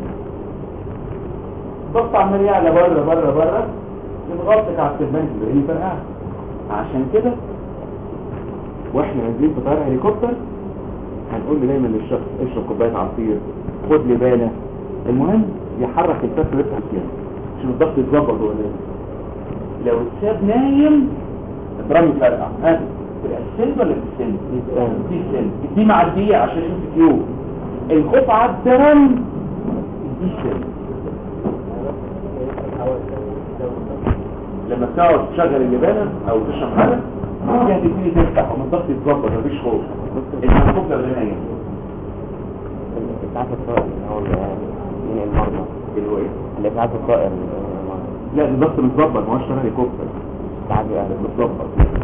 ضغط عمال يعلى بره بره بره يضغطك على السيرفنت اللي هي فرقعك عشان كده واحنا نازلين في طياره هليكوبتر هنقول دايما للشخص اشرب كوبايه عصير خد لبانه المهم يحرك الكف ويفتح الكلام عشان الضغط يتظبط ولا لو اتساب نايم الدرام يفرقع ها تبقى السن ولا السن دي السن دي معديه عشان ام كيو الخوف على الدرام دي السن لما تقعد تشغل اللبانه او تشرب حاجه دي هتبتدي تفتح ومن الضغط يتظبط مفيش خوف الخوف لو نايم إسعاف الطائر اللي هو من المرضى اللي هو ايه الإسعاف الطائر اللي هو من المرضى لا الضغط متظبط ما هوش شغال هليكوبتر إسعاف يعني متظبط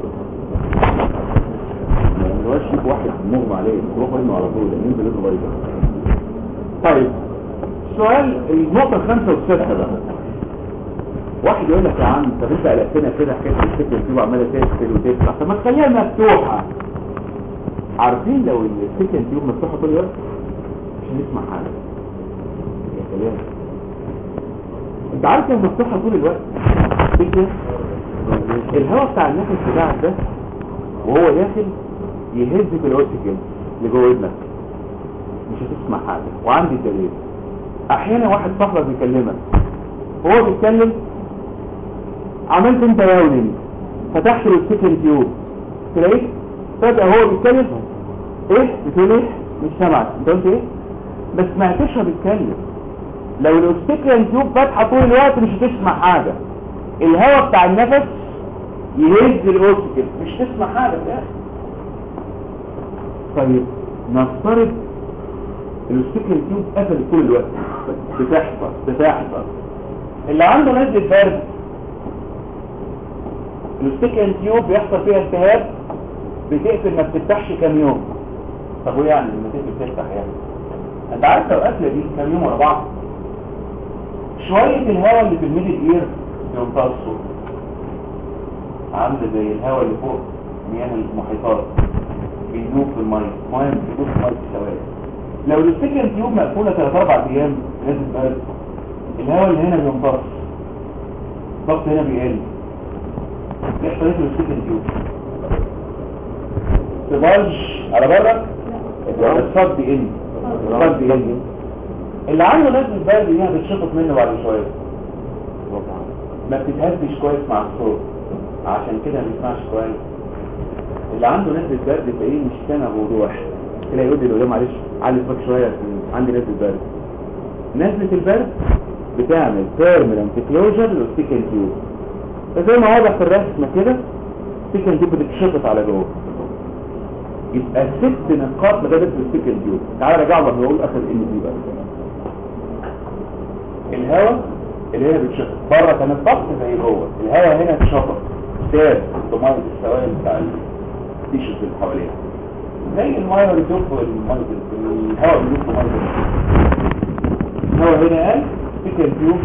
ما هوش شيك واحد مغمى عليه تروح منه على طول لان ينزل له بايظه طيب سؤال النقطه الخامسه والسادسه بقى واحد يقول لك يا عم طب انت قلقتنا كده حكايه السكه دي وعماله تقفل وتفتح طب ما تخليها مفتوحه عارفين لو السكه تيوب مفتوحه طول الوقت مش هنسمع حاجه يا سلام انت عارف لو مفتوحه طول الوقت فكره الهواء بتاع النفس بتاعك ده وهو داخل يهز في الاوكسجين اللي جوه ودنك مش هتسمع حاجه وعندي دليل احيانا واحد صاحبك بيكلمك وهو بيتكلم عملت انت راولينج فتحت له السكن تيوب تلاقيه فجأة هو بيتكلم ايه بتقول ايه مش سامعك انت قلت ايه ما سمعتش هو بيتكلم لو الاوكسجين تيوب فاتحه طول الوقت مش هتسمع حاجه الهواء بتاع النفس يهز الاوكسجين مش تسمع حاجه في الاخر طيب نفترض الاوكسجين تيوب قفل طول الوقت بتحصل بتحصل اللي عنده نزله برد الاوكسجين تيوب بيحصل فيها التهاب بتقفل ما بتفتحش كام يوم طب وايه يعني لما تقفل تفتح يعني انت عارف لو قافله دي كام يوم ورا بعض شويه الهواء اللي في الميدل اير يمتصوا عامله زي الهواء اللي فوق مياه المحيطات بيدوب في الميه ميه بيدوب في الميه في ثواني لو الاستيكن تيوب مقفوله 3 4 ايام لازم برد الهواء اللي هنا بيمتص الضغط هنا بيقل يحصل ايه في الاستيكن تيوب تبلج على بره الصد بيقل الصد بيقل اللي عنده نزله برد دي هتتشطط منه بعد شويه ما بتتهزش كويس مع الصوت عشان كده ما بيسمعش كويس اللي عنده نزله برد تلاقيه مش سامع بوضوح تلاقي يقول لي لو معلش علي صوتك شويه عندي نزله برد نزله البرد بتعمل بيرمننت كلوجر للسيكن تيوب فزي ما واضح في الرسمه كده السيكن تيوب بتتشطط على جوه يبقى ست نقاط لغايه السيكن تيوب تعالى راجع له نقول اخر ان دي بقى الهواء اللي هي بتشطط بره كان الضغط زي جوه الهواء هنا اتشطط ساب ضمانة السوائل بتاع التيشرت اللي حواليها زي الميه اللي بتدخل الميه الهواء اللي بيدخل الميه الهواء هنا قال سكن تيوب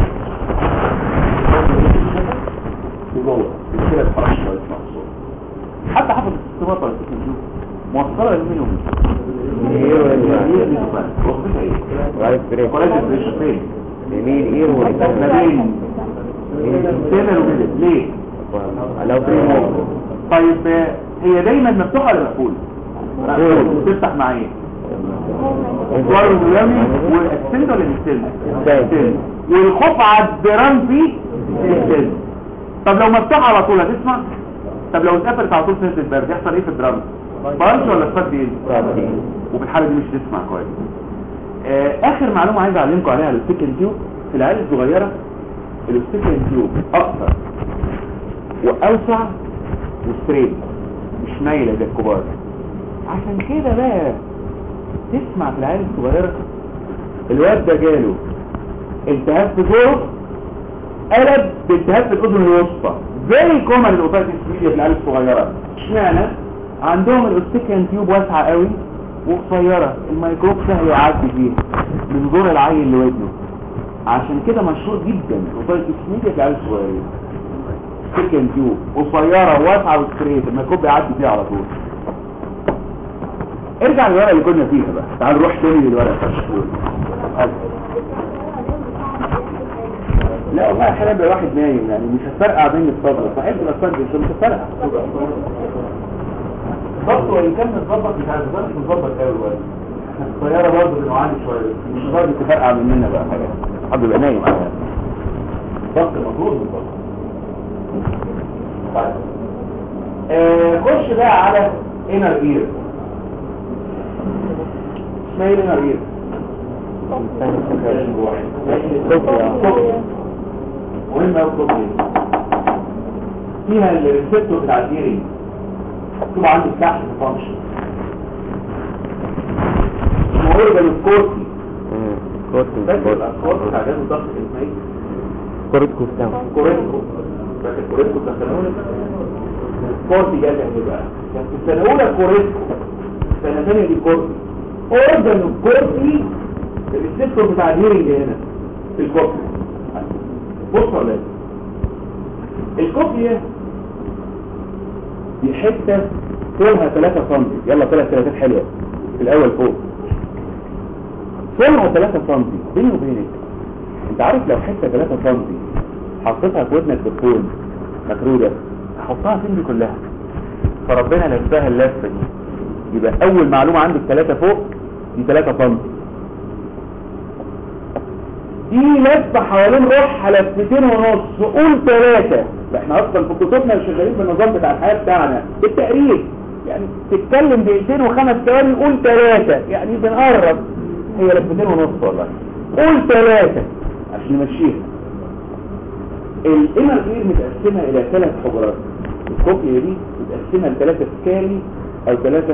في جوه كده اتحرش كويس مع الصوت حتى حفظ الصوت ولا سكن تيوب موصله لمين ايه ولا وظيفتها ايه؟ رايت بريك كولاج بريشر فين؟ يمين ايه ما بين سيمر وميدل ليه؟ لو في موقف طيب آه، هي دايما مفتوحه ولا مقفوله؟ مقفوله تفتح مع ايه؟ الجوار الغلامي والسند ولا السند؟ السند والخوف على الدرام فيه السند طب لو مفتوحه على طول هتسمع؟ طب لو اتقفلت على طول سنة البرد يحصل ايه في الدرام؟ بانش ولا سبات ايه؟ وفي الحالة دي مش تسمع كويس آه اخر معلومة عايز اعلمكم عليها على السكن تيوب في العيال الصغيرة السكن تيوب اكثر واوسع وستريت مش مايلة زي الكبار عشان كده بقى تسمع في العيال الصغيرة الواد ده جاله التهاب في زوره قلب بالتهاب في الاذن الوسطى زي كومن الاوباتيس ميديا في العيال الصغيره اشمعنى عندهم الاوستيكيان تيوب واسعه قوي وقصيره الميكروب سهل يعدي فيها من دور العيل لودنه عشان كده مشهور جدا الاوباتيس ميديا في العيال الصغيرين اوستيكيان تيوب قصيره واسعه وستريت الميكروب بيعدي فيها على طول ارجع للورقه اللي كنا فيها بقى تعال نروح تاني للورقه فشكول لا والله احيانا بيبقى واحد نايم يعني مش هتفرقع بين الصدر صحيح الاصفار دي مش هتفرقع برضه وان كان متظبط مش عارف مش متظبط قوي الواد الطياره برضه بنعاني شويه مش برضه تفرقع مننا بقى حاجه حد يبقى نايم عليها ضغط المفروض بالضبط طيب آه، خش بقى على انر اير اسمها ايه الانر اير مهم قوي الكوبري فيها الريسبتور بتاع الهيرنج مكتوب عندي تحت فانكشن اسمه اورجان الكورتي كورتي فاكر كورتي الكورتي بتاع جهاز الضغط اسمه ايه؟ كورتي كوستام كوريسكو فاكر كوريسكو بتاع السنه الاولى كورتي جاي تحت بقى كانت في السنه الاولى كوريسكو السنه الثانيه دي كورتي اورجان الكورتي الريسبتور بتاع الهيرنج هنا في الكورتي بص ولا الكوبيا دي حته طولها 3 سم يلا ثلاث ثلاثات حلوه في الاول فوق طولها 3 سم بيني وبينك انت عارف لو حته 3 سم حطيتها في ودنك بالطول مكروده هحطها فين دي كلها فربنا لفها اللفه دي يبقى اول معلومه عندك 3 فوق دي 3 سم دي لفة حوالين روحها لفتين ونص قول ثلاثة احنا اصلا في كتبنا شغالين بالنظام بتاع الحياة بتاعنا بالتقريب يعني تتكلم دقيقتين وخمس ثواني قول ثلاثة يعني بنقرب هي لفتين ونص والله قول ثلاثة عشان نمشيها الانر اير متقسمة الى ثلاث حجرات الكوبيا دي متقسمة لثلاثة سكالي او ثلاثة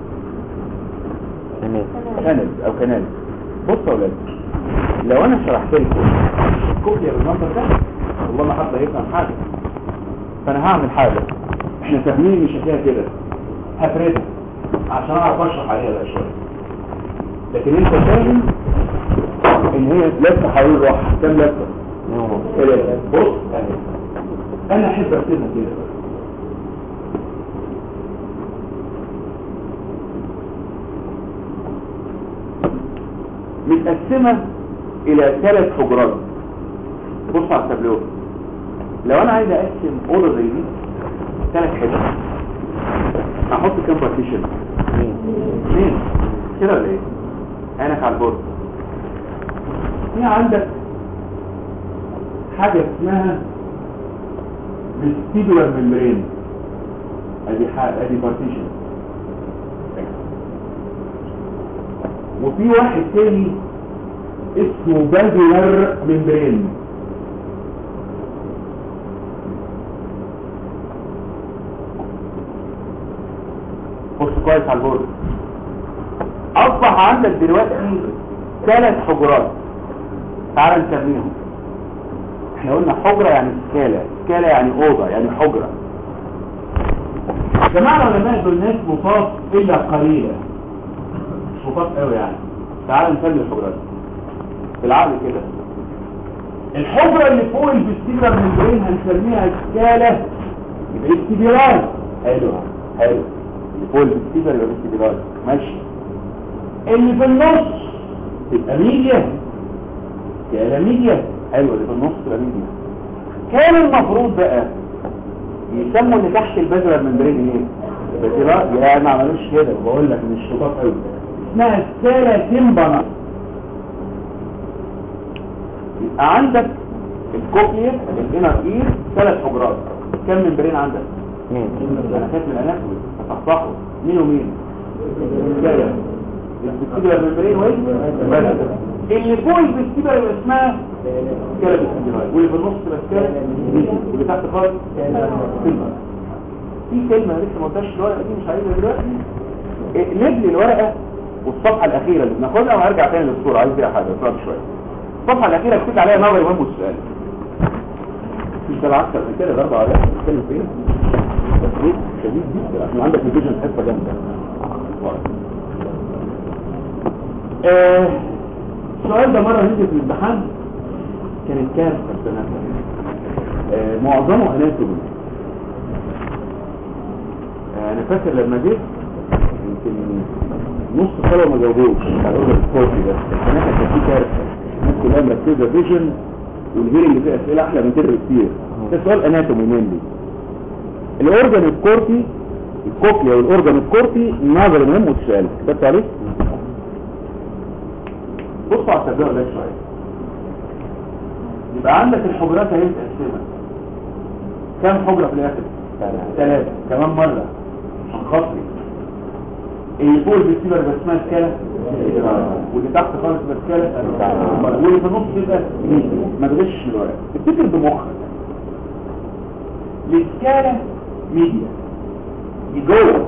كانل او كانال بص يا ولاد لو انا شرحت لكم الكوبيا بالنمبر ده والله ما حد هيفهم حاجه فانا هعمل حاجه احنا فاهمين مش هتلاقيها كده هفردها عشان اعرف اشرح عليها بقى شويه لكن انت فاهم ان هي لفه حوالين روحها كام لفه ثلاثه بص اهي انا احب ارسمها كده متقسمة الى ثلاث حجرات بص على التابلو لو انا عايز اقسم اوضه زي دي ثلاث حجر هحط كام بارتيشن اثنين كده ولا ايه عينك على البورد في عندك حاجه اسمها vestibular membrane ادي حاجه ادي بارتيشن وفي واحد تاني اسمه بازولار ممبرين بص كويس على البورد اصبح عندك دلوقتي ثلاث حجرات تعال نسميهم احنا قلنا حجرة يعني سكالة سكالة يعني اوضة يعني حجرة جماعة العلماء دول ناس مصاف الا قليلة مش مصاف قوي يعني تعال نسمي الحجرات بالعقل كده الحجرة اللي فوق الفستيبرال ممبرين هنسميها سكالة يبقى استبيرال حلو حلو اللي فوق الفستيبرال يبقى استبيرال ماشي اللي في النص تبقى ميديا سكالة ميديا حلو اللي في النص تبقى ميديا كان المفروض بقى يسموا اللي تحت البذرة الممبرين ايه بذرة يا ما عملوش كده بقول لك مش شطاط قوي اسمها سكالة تمبنا يبقى عندك الكوكليا الانر اير ثلاث حجرات كم ممبرين عندك اثنين انا خدت من الاناتومي هتصحصحه مين ومين لا الفستيبال ممبرين وايه بس اللي فوق الفستيبال يبقى اسمها سكالة الفستيبال واللي في النص تبقى سكالة واللي تحت خالص كلمة في كلمة لسه ما قلتهاش الورقة دي مش عايزها دلوقتي اقلب لي الورقة والصفحة الأخيرة اللي بناخدها وهرجع تاني للصورة عايز فيها حاجة صعب شوية الصفحة الأخيرة كتبت عليها نظري مهم والسؤال مش ده العكس عشان كده ضربة عليها بتتكلم فين تفريق شديد جدا عشان عندك الفيجن حته جامده آه، السؤال ده مرة نزل في الامتحان كانت كارثة السنة آه، معظمه اناتومي آه، انا فاكر لما جيت يمكن نص طلبة ما جاوبوش على الاوردر الكورسي ده السنة كانت في كارثة الناس كلها مركزة فيجن والهيرنج فيه اسئلة احلى من كده بكتير ده سؤال اناتومي مينلي الاورجن الكورتي الكوكليا والاورجن الكورتي نظر مهم وتسأل كتبت عليه بصوا على التبدأ ده شوية يبقى عندك الحجرات اهي متقسمة كم حجرة في الاخر؟ ثلاثة كمان مرة عشان خاطري اللي فوق الفيستيبر بس اسمها سكالة واللي تحت خالص بس سكالة واللي في النص كده ما تغشش من الورق افتكر بمخك السكالة ميديا دي جوه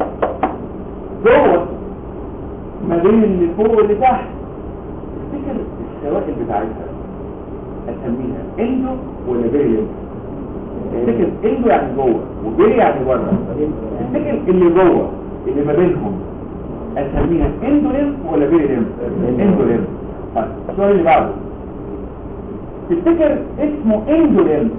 جوه ما بين اللي فوق واللي تحت افتكر السوائل بتاعتها اسميها اندو ولا بيري افتكر اندو يعني جوه وبيري يعني بره افتكر اللي جوه اللي ما بينهم اسميها اندو ليم ولا بيري ليم اندو ليم طيب السؤال اللي بعده تفتكر اسمه اندو ليم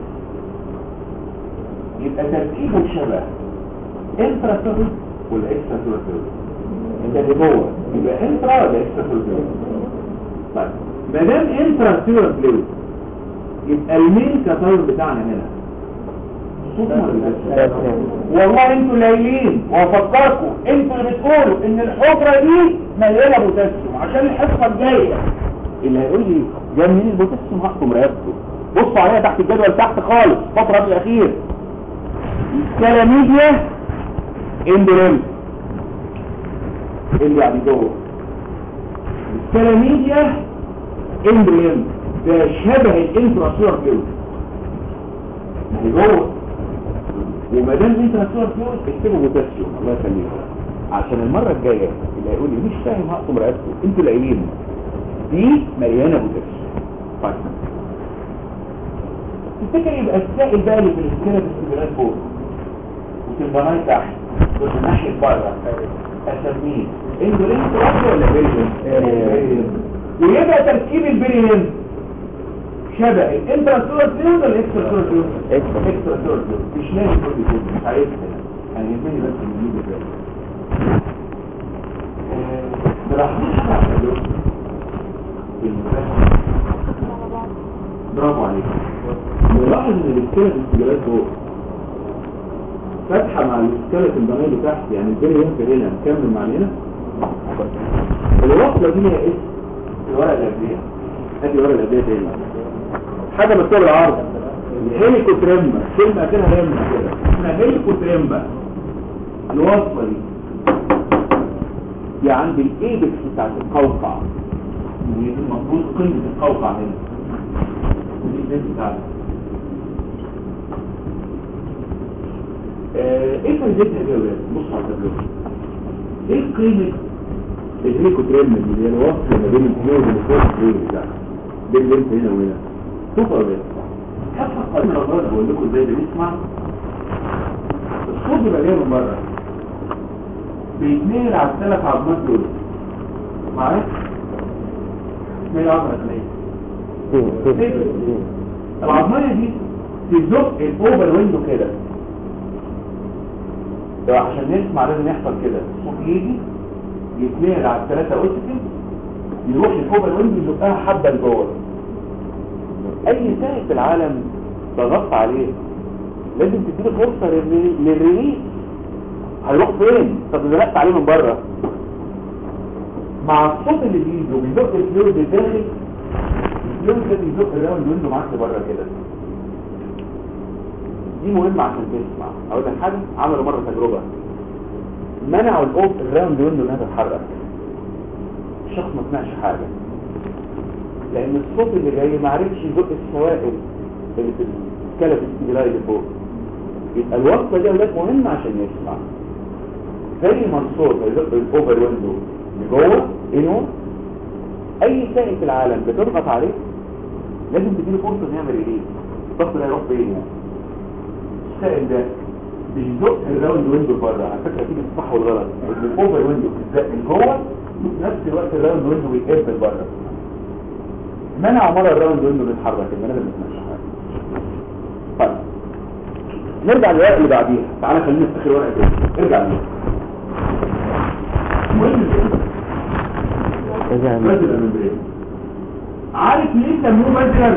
يبقى تركيبه شبه انترا سيرول ولا اكسترا سيرول انت اللي جوه يبقى انترا ولا اكسترا سيرول طيب ما دام انترا سيرول فلويد يبقى المين كتاير بتاعنا هنا صوت ولا والله انتوا لايلين وافكركم انتوا اللي بتقولوا ان الحجره دي مليانه بوتاسيوم عشان الحصه الجايه اللي هيقول لي جاي منين البوتاسيوم هحكم رقبته بصوا عليها تحت الجدول تحت خالص فتره قبل الاخير كلاميديا اندوليم اللي يعني جوه الكلاميديا اندوليم ده شبه الانتراسيور فلويد اللي جوه وما دام الانتراسيور فلويد اكتبوا بوتاسيوم الله يخليك عشان المره الجايه اللي هيقول لي مش فاهم هقطم رقبته انتوا لاقيين دي مليانه بوتاسيوم طيب تفتكر يبقى السائل بقى اللي في الاسكيلة باستمرار فوق وتنبناي تحت تروح ناحية بره اسميه اندولين تراكي ولا بيريلين ويبقى تركيب البيريلين شبه الانتراسولار فيوز ولا الاكستراسولار فيوز اكستراسولار فيوز مش لازم كل كده مش عايز كده انا يهمني بس نجيب الباقي براحتك برافو عليك نلاحظ ان الاسكالة الاستجابات فوق فتحة مع الاسكالة البنية اللي تحت يعني الجري ينفع هنا نكمل مع هنا الوصلة دي هي ايه الورقة الأبدية ادي الورقة الأبدية تاني حاجة مكتوب العرض الهيليكوتريمبا كلمة كده رمة كده اسمها هيليكوتريمبا الوصلة دي دي عند الايبكس بتاعت القوقع ودي المفروض قيمة القوقع هنا ودي الناس بتاعتها ايه فايدتها دي يا ولاد بص على التابلو ايه قيمة الهيليكوتريمبا دي اللي هي الوصل ما بين الفلويد اللي فوق الفلويد بتاعها بين الليمف هنا وهنا شوف يا ولاد حتى قائمة الأمراض بقول لكم ازاي بنسمع الصوت بيبقى جاي من بره بيتنقل على الثلاث عظمات دول معايا؟ اسمها ايه العظمة اسمها العظمية دي تزق الاوفر ويندو كده ده عشان نسمع لازم يحصل كده الصوت يجي يتنقل على الثلاثة اوسكن يروح الاوفر ويندو يزقها حبة لجوه اي سائل في العالم ضغطت عليه لازم تديله فرصة للري- للريليس هيروح فين طب زنقت عليه من بره مع الصوت اللي بيجي وبيزق الفلويد الداخل الفلويد ده بيزق الراوند ويندو معاك لبره كده دي مهمة عشان تسمع اقول لك حاجة عملوا مرة تجربة منعوا الاوف الراوند ويندو انها تتحرك الشخص ما سمعش حاجة لان الصوت اللي جاي ما عرفش يزق السوائل اللي في الكلب السبيلاي اللي فوق يبقى الوصفة دي اولاد مهمة عشان يسمع زي ما الصوت هيزق الاوفر ويندو لجوه انه اي سائل في العالم بتضغط عليه لازم تديله فرصة انه يعمل ايه الضغط ده هيروح فين يعني السائل ده بيزق الراوند ويندو بره على فكره دي الصح والغلط الاوفر ويندو بتزق لجوه وفي نفس الوقت الراوند ويندو بيقفل بره منع مره الراوند ويندو بيتحرك المنابر ما بتمشي طيب نرجع للورقه اللي بعديها تعالى خلينا نفتكر ورقه تاني ارجع ليها المهم إذا بدل الممبرين عارف ليه سموه بدل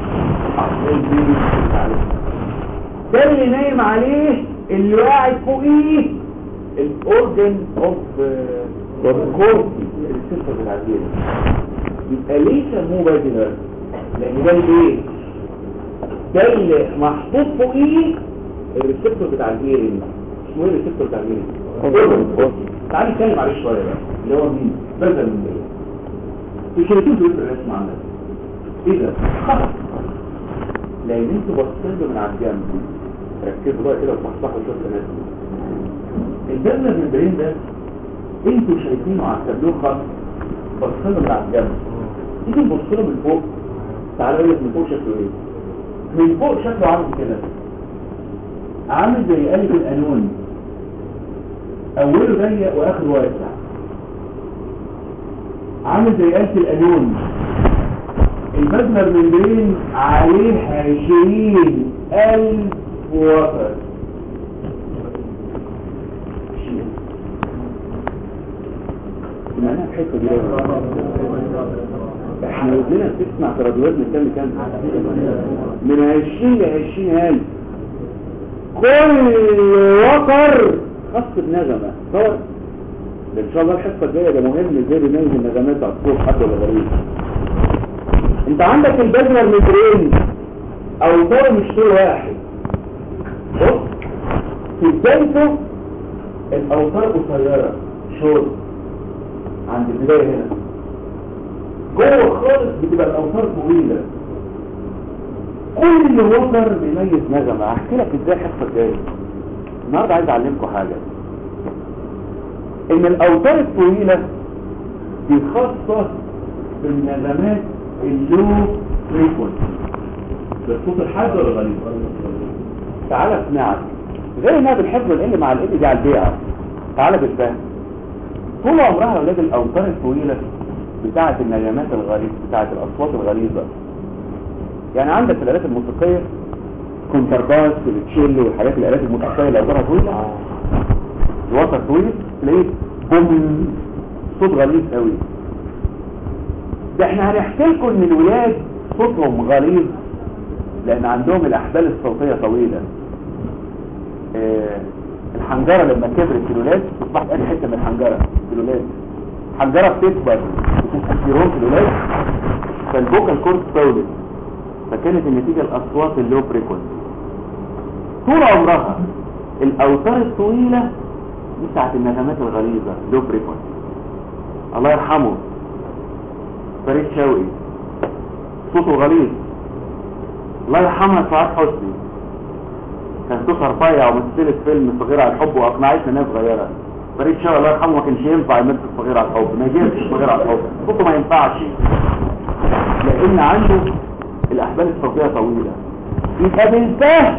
ده اللي نايم عليه اللي قاعد فوقيه الاورجن اوف كورتي السيستم بتاع الجيل يبقى ليه سموه بدل لان ده الايه ده اللي محطوط فوقيه الريسبتور بتاع الهيرنج اسمه ايه الريسبتور بتاع الهيرنج تعال نتكلم عليه شويه بقى اللي هو مين بدل من ايه الكرياتين دول الرسم عندك ايه ده خطأ لان انتوا بصين له من على الجنب ركزوا بقى كده وصحصحوا شويه الناس الجنب الممبرين ده انتوا شايفينه على التابلوه خط بصين له من على الجنب تيجي تبص له من فوق تعالى اقول لك من فوق شكله ايه من فوق شكله عامل كده عامل زي قلب القانون اوله ضيق واخره واسع عامل زي قلب القانون المبنى الممبرين عليه عشرين ألف وتر معناها الحته دي احنا ودنا بتسمع ترددات من كام لكام من عشرين لعشرين ألف كل وتر خاص بنغمة صور ان شاء الله الحصه الجايه ده مهم ازاي بنميز النغمات على الصوت حد ولا غريب انت عندك البذره مترين او طول مش طول واحد بص في بدايته الاوتار قصيره شورت عند البدايه هنا جوه خالص بتبقى الاوتار طويله كل وتر بيميز نغمه هحكي لك ازاي الحصه الجايه النهارده عايز اعلمكم حاجه ان الاوتار الطويله دي خاصه بالنغمات اللو فريكونسي ده الصوت الحاد ولا غليظ تعالى اسمعك غير انها بالحفظ الال مع ال دي على البيعه تعالى بالفهم طول عمرها اولاد الاوتار الطويله بتاعه النغمات الغليظه بتاعه الاصوات الغليظه يعني عندك في الالات الموسيقيه كونترباس والتشيلو والحاجات الالات الموسيقيه اللي اوتارها طويله الوتر طويل تلاقيه بوم صوت غليظ قوي ده احنا هنحكي لكم ان الولاد صوتهم غليظ لان عندهم الاحبال الصوتية طويلة اه الحنجرة لما كبرت في الولاد تصبحت ادي حتة من الحنجرة في الولاد الحنجرة بتكبر بتستيرون في الولاد فالبوكال كورد طولت فكانت النتيجة الاصوات اللو فريكونسي طول عمرها الاوتار الطويلة دي بتاعت النغمات الغليظة لو فريكونسي الله يرحمه فريد شوقي صوته غليظ الله يرحمها سعاد حسني كانت صوتها رفيع ومثلت فيلم صغير على الحب واقنعتنا ناس صغيره فريد شوقي الله يرحمه ما كانش ينفع يمثل صغير على الحب ما يجيبش صغير على الحب صوته ما ينفعش لان عنده الاحبال الصوتيه طويله يبقى بالفهم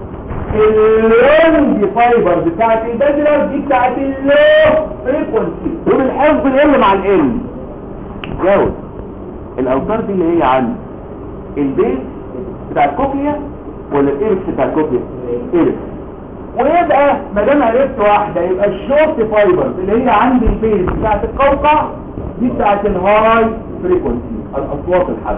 اللونج فايبر بتاعت البادلر دي بتاعت اللو فريكونسي وبالحفظ ال مع ال جاوب الاوتار دي اللي هي عن البيت بتاع الكوكليا ولا الايركس بتاع الكوكليا ايركس ويبقى ما دام عرفت واحده يبقى الشورت فايبر اللي هي عند البيت بتاعت القوقع دي بتاعت الهاي فريكونسي الاصوات الحاده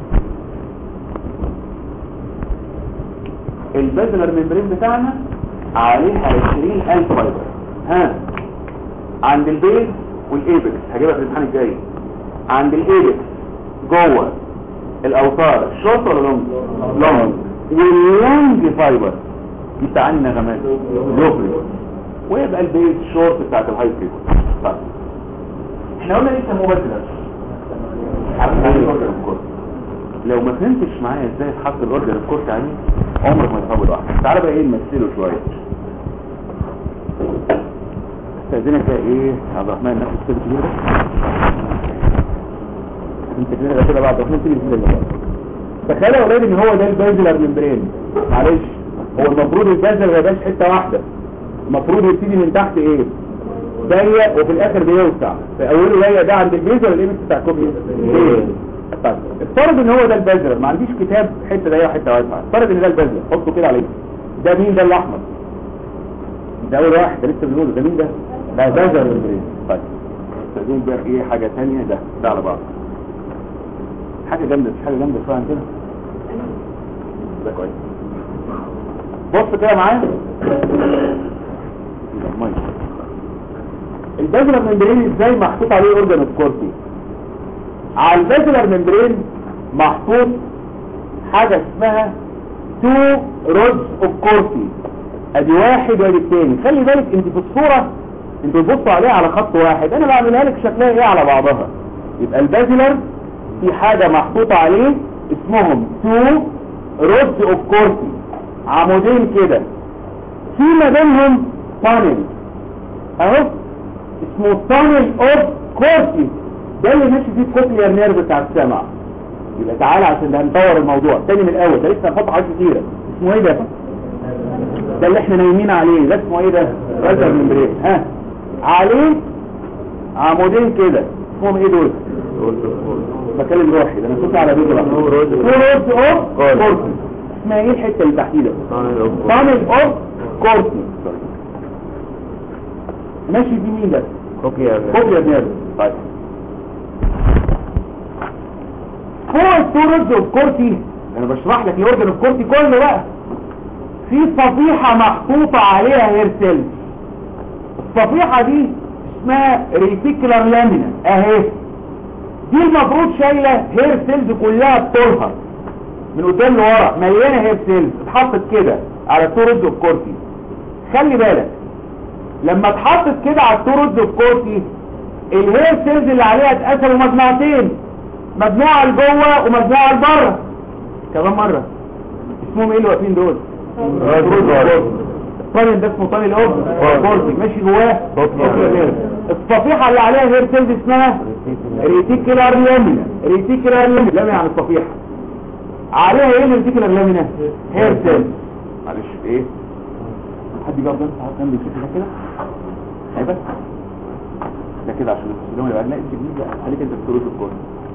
البازلر ممبرين بتاعنا عليها 20000 فايبر ها عند البيز والايبكس هجيبها في الامتحان الجاي عند الايبكس جوه الاوتار شورت ولا لونج لونج واللونج فايبر دي بتاع النغمات لوبري ويبقى البيز شورت بتاعت الهاي فريكونسي طيب احنا قلنا لسه مبادلة عارف يعني الاوردر الكورس لو ما فهمتش معايا ازاي تحط الاوردر الكورس يعني عمرك ما تفهم لوحدك تعالى بقى ايه نمثله شويه استاذنك بقى ايه عبد الرحمن نفس الكتاب الكبير ده انت كده كده بعد الرحمن تيجي تنزل بقى تخيلوا يا اولاد ان هو ده البازلر ممبرين معلش هو المفروض البازلر ما يبقاش حته واحده المفروض يبتدي من تحت ايه ضيق وفي الاخر بيوسع في اوله ضيق ده عند البيز ولا الايبكس بتاع الكوبري طيب افترض ان هو ده البازلر ما عنديش كتاب حته ضيقه وحته واسعه افترض ان ده البازلر حطه كده عليه ده مين ده الاحمر ده اول واحد ده لسه بنقوله ده مين ده ده بازلر ممبرين طيب استاذين بقى ايه حاجه ثانيه ده ده على بعض حاجه جامده مش حاجه جامده شويه عندنا ده كويس بص كده معايا الميه البازلر ممبرين ازاي محطوط عليه اورجان الكورتي على البازلر ممبرين محطوط حاجه اسمها تو رودز اوف كورتي ادي واحد وادي التاني خلي بالك انت في الصوره انت بتبصوا عليها على خط واحد انا بعملها لك شكلها ايه على بعضها يبقى البازلر في حاجه محطوطه عليه اسمهم تو رودز اوف كورتي عمودين كده في ما بينهم تانل اهو اسمه تانل اوف كورتي ده اللي ماشي فيه الكوكلير نيرف بتاع السمع يبقى تعالى عشان ده هنطور الموضوع تاني من الاول ده لسه هنحط حاجات كتيره اسمه ايه ده ده اللي احنا نايمين عليه ده اسمه ايه ده رجل ممبرين ها عليه عمودين كده اسمهم ايه دول بكلم روحي ده انا كنت على بيجي بقى رودز اوف كورتي اسمها ايه الحته اللي تحتيه ده تانل اوف كورتي ماشي دي مين ده كوكلير كوبيا نيرف طيب هو التورز اوف كورتي انا بشرح لك الاورجن اوف كورتي كله بقى في صفيحة محطوطة عليها هير سيلز الصفيحة دي اسمها ريتيكولار لامينا اهي دي المفروض شايلة هير سيلز كلها بطولها من قدام لورا مليانة هير سيلز اتحطت كده على التورز اوف كورتي خلي بالك لما اتحطت كده على التورز اوف كورتي الهير سيلز اللي عليها اتقسموا مجموعتين مجموعة لجوه ومجموعة لبره كمان مرة اسمهم ايه اللي واقفين دول الطالب ده اسمه طالب الاوب كورتي ماشي جواه الصفيحة اللي عليها هير سيلز اسمها ريتيكولار لامينا ريتيكولار لامينا لامينا عن الصفيحة عليها ايه الريتيكولار لامينا هير سيلز معلش ايه حد يجاوب ده ساعات كان بيشوف ده كده ايه بس ده كده عشان السلام يبقى لا انت جديد خليك انت بتروح الكورة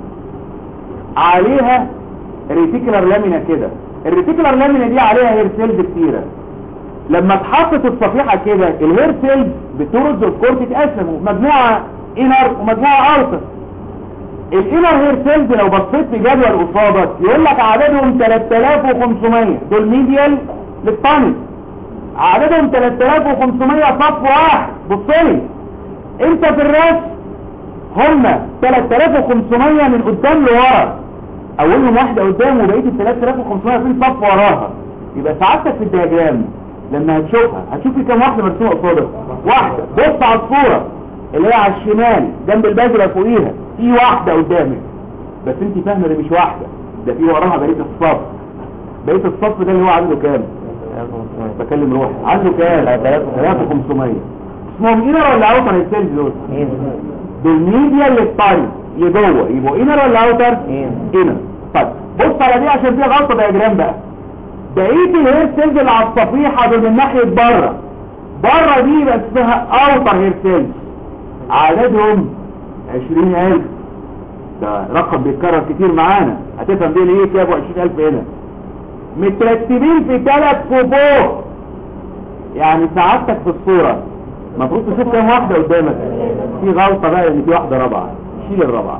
عليها ريتيكولار لامينا كده الريتيكولار لامينا دي عليها هير سيلز كتيرة لما اتحطت الصفيحة كده الهير سيلز بترز الكورت اتقسموا مجموعة انر ومجموعة اوتر الانر هير سيلز لو بصيت في جدول قصادك يقول لك عددهم 3500 دول ميديال للطانس عددهم 3500 صف واحد بصلي انت في الرسم هم 3500 من قدام لورا اولهم واحدة قدام وبقية ال 3500 في صف وراها يبقى سعادتك في الدياجرام لما هتشوفها هتشوف في كام واحدة مرسومة قصادك واحدة بص على الصورة اللي هي على الشمال جنب البذرة فوقيها في واحدة قدامك بس انت فاهمة اللي مش واحدة ده في وراها بقية الصف بقية الصف ده اللي هو عنده كام بكلم روحي عنده كام 3500 اسمهم انر ولا اوتر السيلز دول دول ميديا للطريق لجوه يبقوا انر ولا اوتر انر طيب بص على دي عشان فيها غلطه دياجرام بقى بقيه الهير سيلز اللي على الصفيحه دول من ناحيه بره بره دي يبقى اسمها اوتر هير سيلز عددهم 20000 ده رقم بيتكرر كتير معانا هتفهم ليه ليه جابوا 20000 هنا مترتبين في ثلاث صفوف يعني سعادتك في الصورة المفروض تشوف كام واحدة قدامك في غلطة بقى ان في واحدة رابعة شيل الرابعة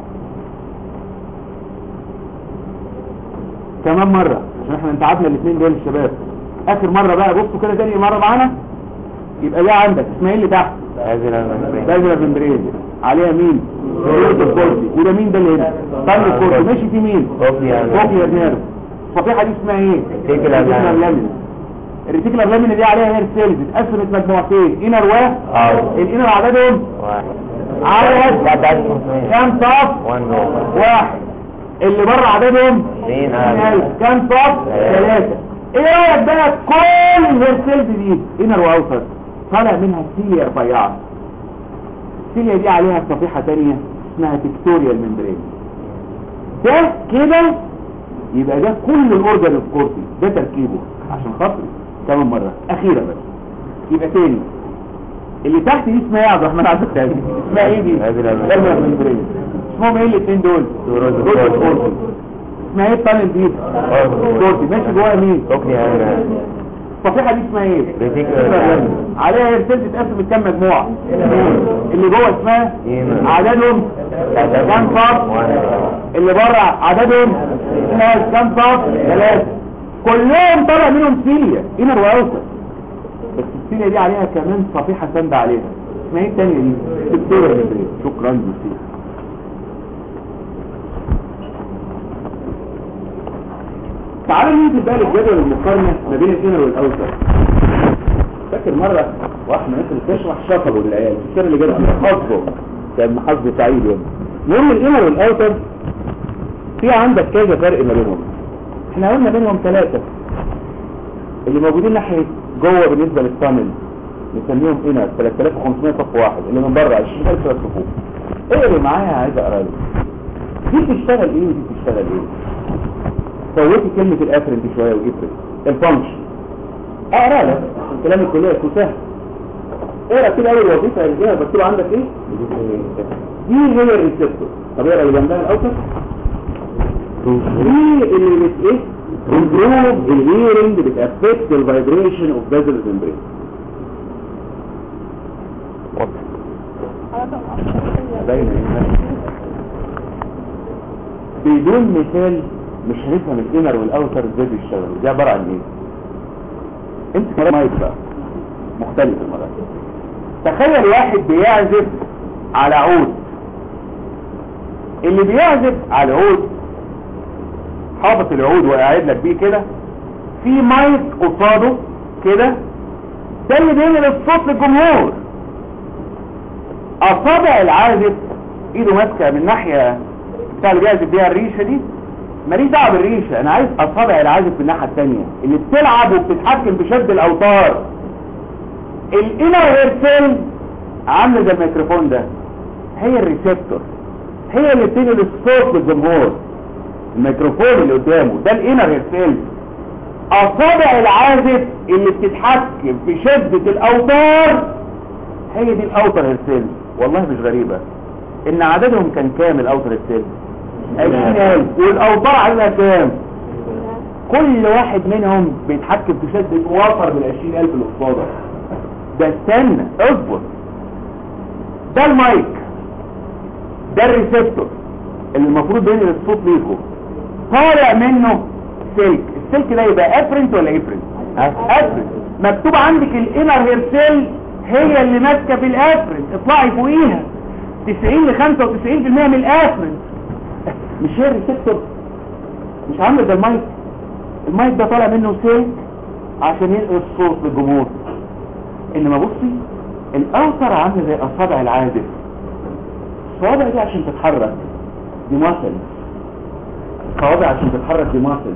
كمان مرة عشان احنا انتعبنا الاثنين دول الشباب اخر مرة بقى بصوا كده تاني مرة معانا يبقى ده عندك اسمها ايه اللي تحت بازل الممبرين عليها مين ريوت الكورتي وده مين ده اللي هنا طن الكورتي ماشي في مين كوكلير نيرف الصفيحة دي اسمها ايه ريتيكولار لامينا الريتيكولار لامينا دي عليها هير سيلز اتقسمت مجموعتين انر و الانر عددهم عدد كام صف واحد اللي بره عددهم كام صف ثلاثة ايه رايك بقى كل الهير سيلز دي انر واوتر طالع منها سيليا رفيعة السيليا دي عليها صفيحة تانية اسمها تكتوريال ممبرين ده كده يبقى ده كل الاورجن اوف كورتي ده تركيبه عشان خاطري كمان مره اخيرا بس يبقى تاني اللي تحت دي اسمها ايه يا عبد الرحمن عبد التاني اسمها ايه دي هذه الأمام. لما ممبرين اسمهم ايه الاثنين دول دول دول كورتي. كورتي اسمها ايه الطالب دي كورتي ماشي جواها مين ركني أنا الصفيحه دي اسمها ايه ريتيكولار عليها هيرسل تتقسم لكام مجموعه اللي جوه اسمها إيمان. عددهم كام صف اللي بره عددهم ثلاث كام صف ثلاثة كلهم طلع منهم سيليا انر واوسط بس السيليا دي عليها كمان صفيحة سند عليها اسمها ايه التانية دي دكتورة مدريد شكرا جزيلا تعالوا ننزل بقى للجدول المقارنة ما بين الانر والاوسط فاكر مرة واحد من الناس اللي بتشرح شطبه للعيال في السنة اللي جت حظه كان حظه سعيد يعني المهم الانر والاوتر في عندك كذا فرق ما بينهم احنا قلنا بينهم ثلاثة اللي موجودين ناحية جوه بالنسبة للتانل نسميهم انر 3500 صف واحد اللي من بره 20000 صفوف اقري معايا عايز اقرا لك دي بتشتغل ايه ودي بتشتغل ايه فوتي كلمة الافرنت شوية وافرنت الفانكشن اقرا لك عشان كلام الكلية يكون سهل اقرا كده اول وظيفة اللي مكتوب عندك ايه دي هي الريسبتور طب اقرا اللي جنبها الاوتر دي اللي بت ايه improve الهيرنج بتأفكت الفايبريشن اوف بازل ممبرين باينه ايه بدون مثال مش هنفهم الانر والاوتر ازاي بيشتغلوا دي عباره عن ايه انت كمان مايك بقى مختلف المره دي. تخيل واحد بيعزف على عود اللي بيعزف على العود حاطط العود وقاعد لك بيه كده في مايك قصاده كده ده اللي بينقل الصوت للجمهور اصابع العازف ايده ماسكه من ناحيه بتاع اللي بيعزف بيها الريشه دي ماليش دعوه بالريشه انا عايز اصابع العازف من الناحيه الثانيه اللي بتلعب وبتتحكم بشد الاوتار الانر هيرسيل عامله زي الميكروفون ده هي الريسبتور هي اللي بتنقل الصوت للجمهور الميكروفون اللي قدامه ده الانر هيرسيل اصابع العازف اللي بتتحكم في شدة الاوتار هي دي الاوتر هيرسيل والله مش غريبة ان عددهم كان كام الاوتر هيرسيل عشرين الف والاوتار عددها كام كل واحد منهم بيتحكم في شدة وفر بالعشرين الف اللي قصاده ده استنى اصبر ده المايك ده الريسبتور اللي المفروض بينقل الصوت ليكم طالع منه سلك السلك ده يبقى افرنت ولا افرنت افرنت مكتوب عندك الانر هيرسيل هي اللي ماسكه في الافرنت اطلعي فوقيها 90 ل 95% من الافرنت مش هي الريسبتور مش عامل ده المايك المايك ده طالع منه سلك عشان ينقل الصوت للجمهور انما بصي الاوتر عامله زي اصابع العازف الصوابع دي عشان تتحرك دي ماسل الصوابع عشان تتحرك دي ماسل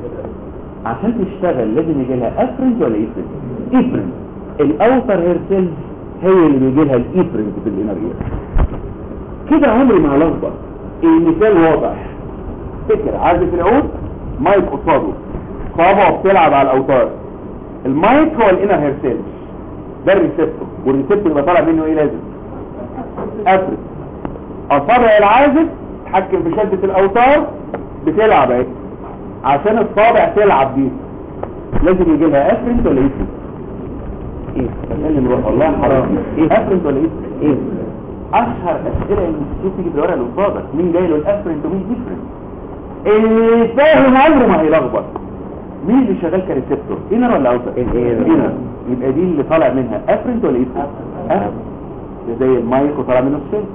عشان تشتغل لازم يجي لها افرنت ولا ايفرنت ايفرنت الاوتر هير سيلز هي اللي بيجي لها الايفرنت في الانر اير كده عمري ما هلخبط المثال واضح فكر عازف العود مايك قصاده صوابعه بتلعب على الاوتار المايك هو الانر هير سيلز ده الريسبتور والريسبتور يبقى طالع منه ايه لازم افرنت اصابع العازف تحكم في شدة الاوتار بتلعب اهي عشان الصابع تلعب دي لازم يجي لها افرنت ولا ايفرنت ايه بكلم روح والله حرام ايه افرنت ولا ايفرنت ايه اشهر اسئله المستشفى تيجي في الورقه اللي قصادك مين جاي له الافرنت ومين ايفرنت اللي فاهم عمره ما هيلخبط مين اللي شغال كريسبتور انر ولا اوتر انر يبقى دي اللي طالع منها افرنت ولا ايفرنت افرنت ده زي المايك وطالع منه السلك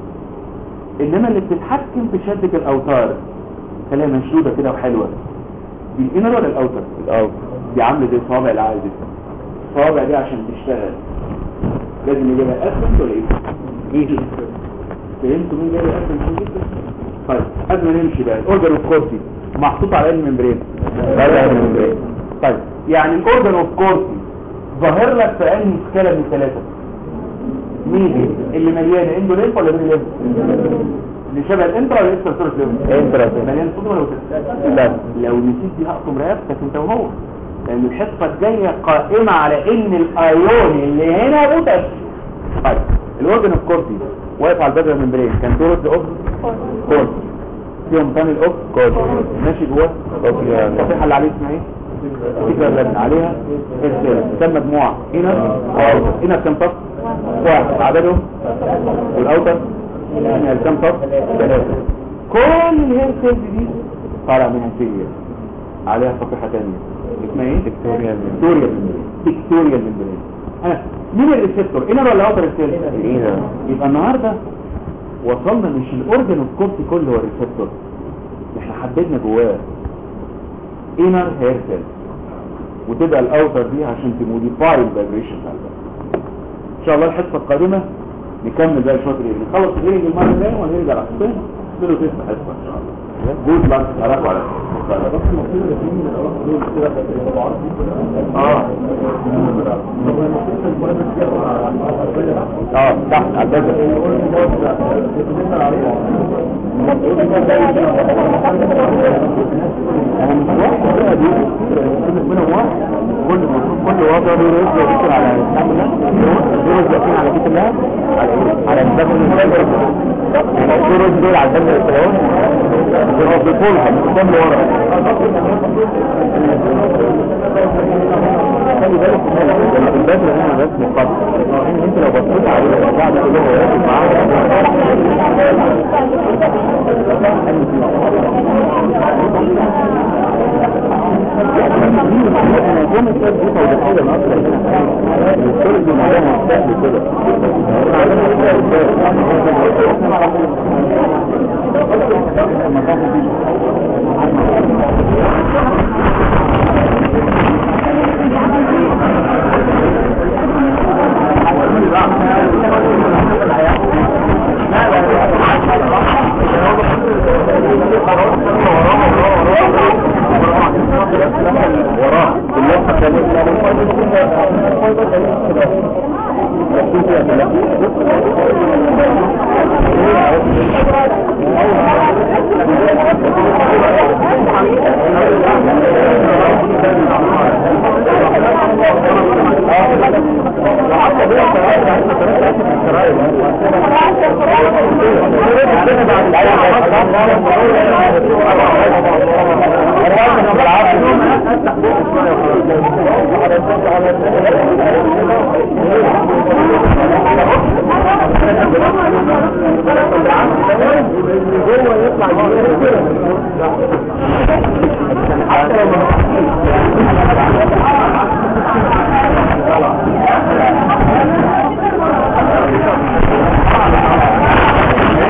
انما اللي بتتحكم في شدة الاوتار خليها مشدودة كده وحلوة دي الانر ولا الاوتر الاوتر دي عاملة زي صوابع العازف الصوابع دي عشان تشتغل لازم يجي لها افرنت ولا ايه ايه فهمتوا مين جاي افرنت ومين جدا طيب قبل ما نمشي بقى الاوردر اوف كورسي محطوط على الممبرين الممبرين. طيب يعني الاوردر اوف كورسي ظاهر لك في انهي سكالا من ثلاثة ميدي اللي مليانه اندوليمف ولا ميدوليمف اللي شبه الانترا ولا الاكسترا سيرس ليفل انترا مليان صوديوم ولا بوتاسيوم لا لو نسيت دي هقطم رقبتك انت وهو لان الحصه الجايه قائمه على ان الايون اللي هنا بوتاسيوم طيب الاورجن الكورتي واقف على البادر ممبرين كان دورة اوف كورت فيهم ثاني الاوف كورت ماشي جواه الصفيحه اللي عليه اسمها ايه الفكره اللي عليها السيل كم مجموعه هنا هنا كم صف واحد عددهم والاوتر هنا كم صف ثلاثه كل الهير سيلز دي طالع منها سيريال عليها صفيحه ثانيه اسمها ايه فيكتوريا فيكتوريا فيكتوريا ممبرين ها مين الريسبتور انر ولا اوتر سيل إيه يبقى النهارده وصلنا مش الاورجن الكورتي كله هو الريسبتور احنا حددنا جواه انر هير سيل وتبقى الاوتر دي عشان تموديفاي الفايبريشن ان شاء الله الحصه القادمه نكمل بقى شويه رينج نخلص الرينج المره الجايه ونرجع لحصتين نعملوا تيست حصه ان شاء الله جود لاك اراكم على اه اه تحت على كل كل وضع له رزق يدخل على الكامل له رزق يكون على بيت الله على الدم يعني في رزق دول على الدم الاسلام يربطونها من قدام لورا خلي بالك ان البدر هنا بس مقدم انت لو بصيت عليه بعد كده هو واقف وراه باللفة كاملة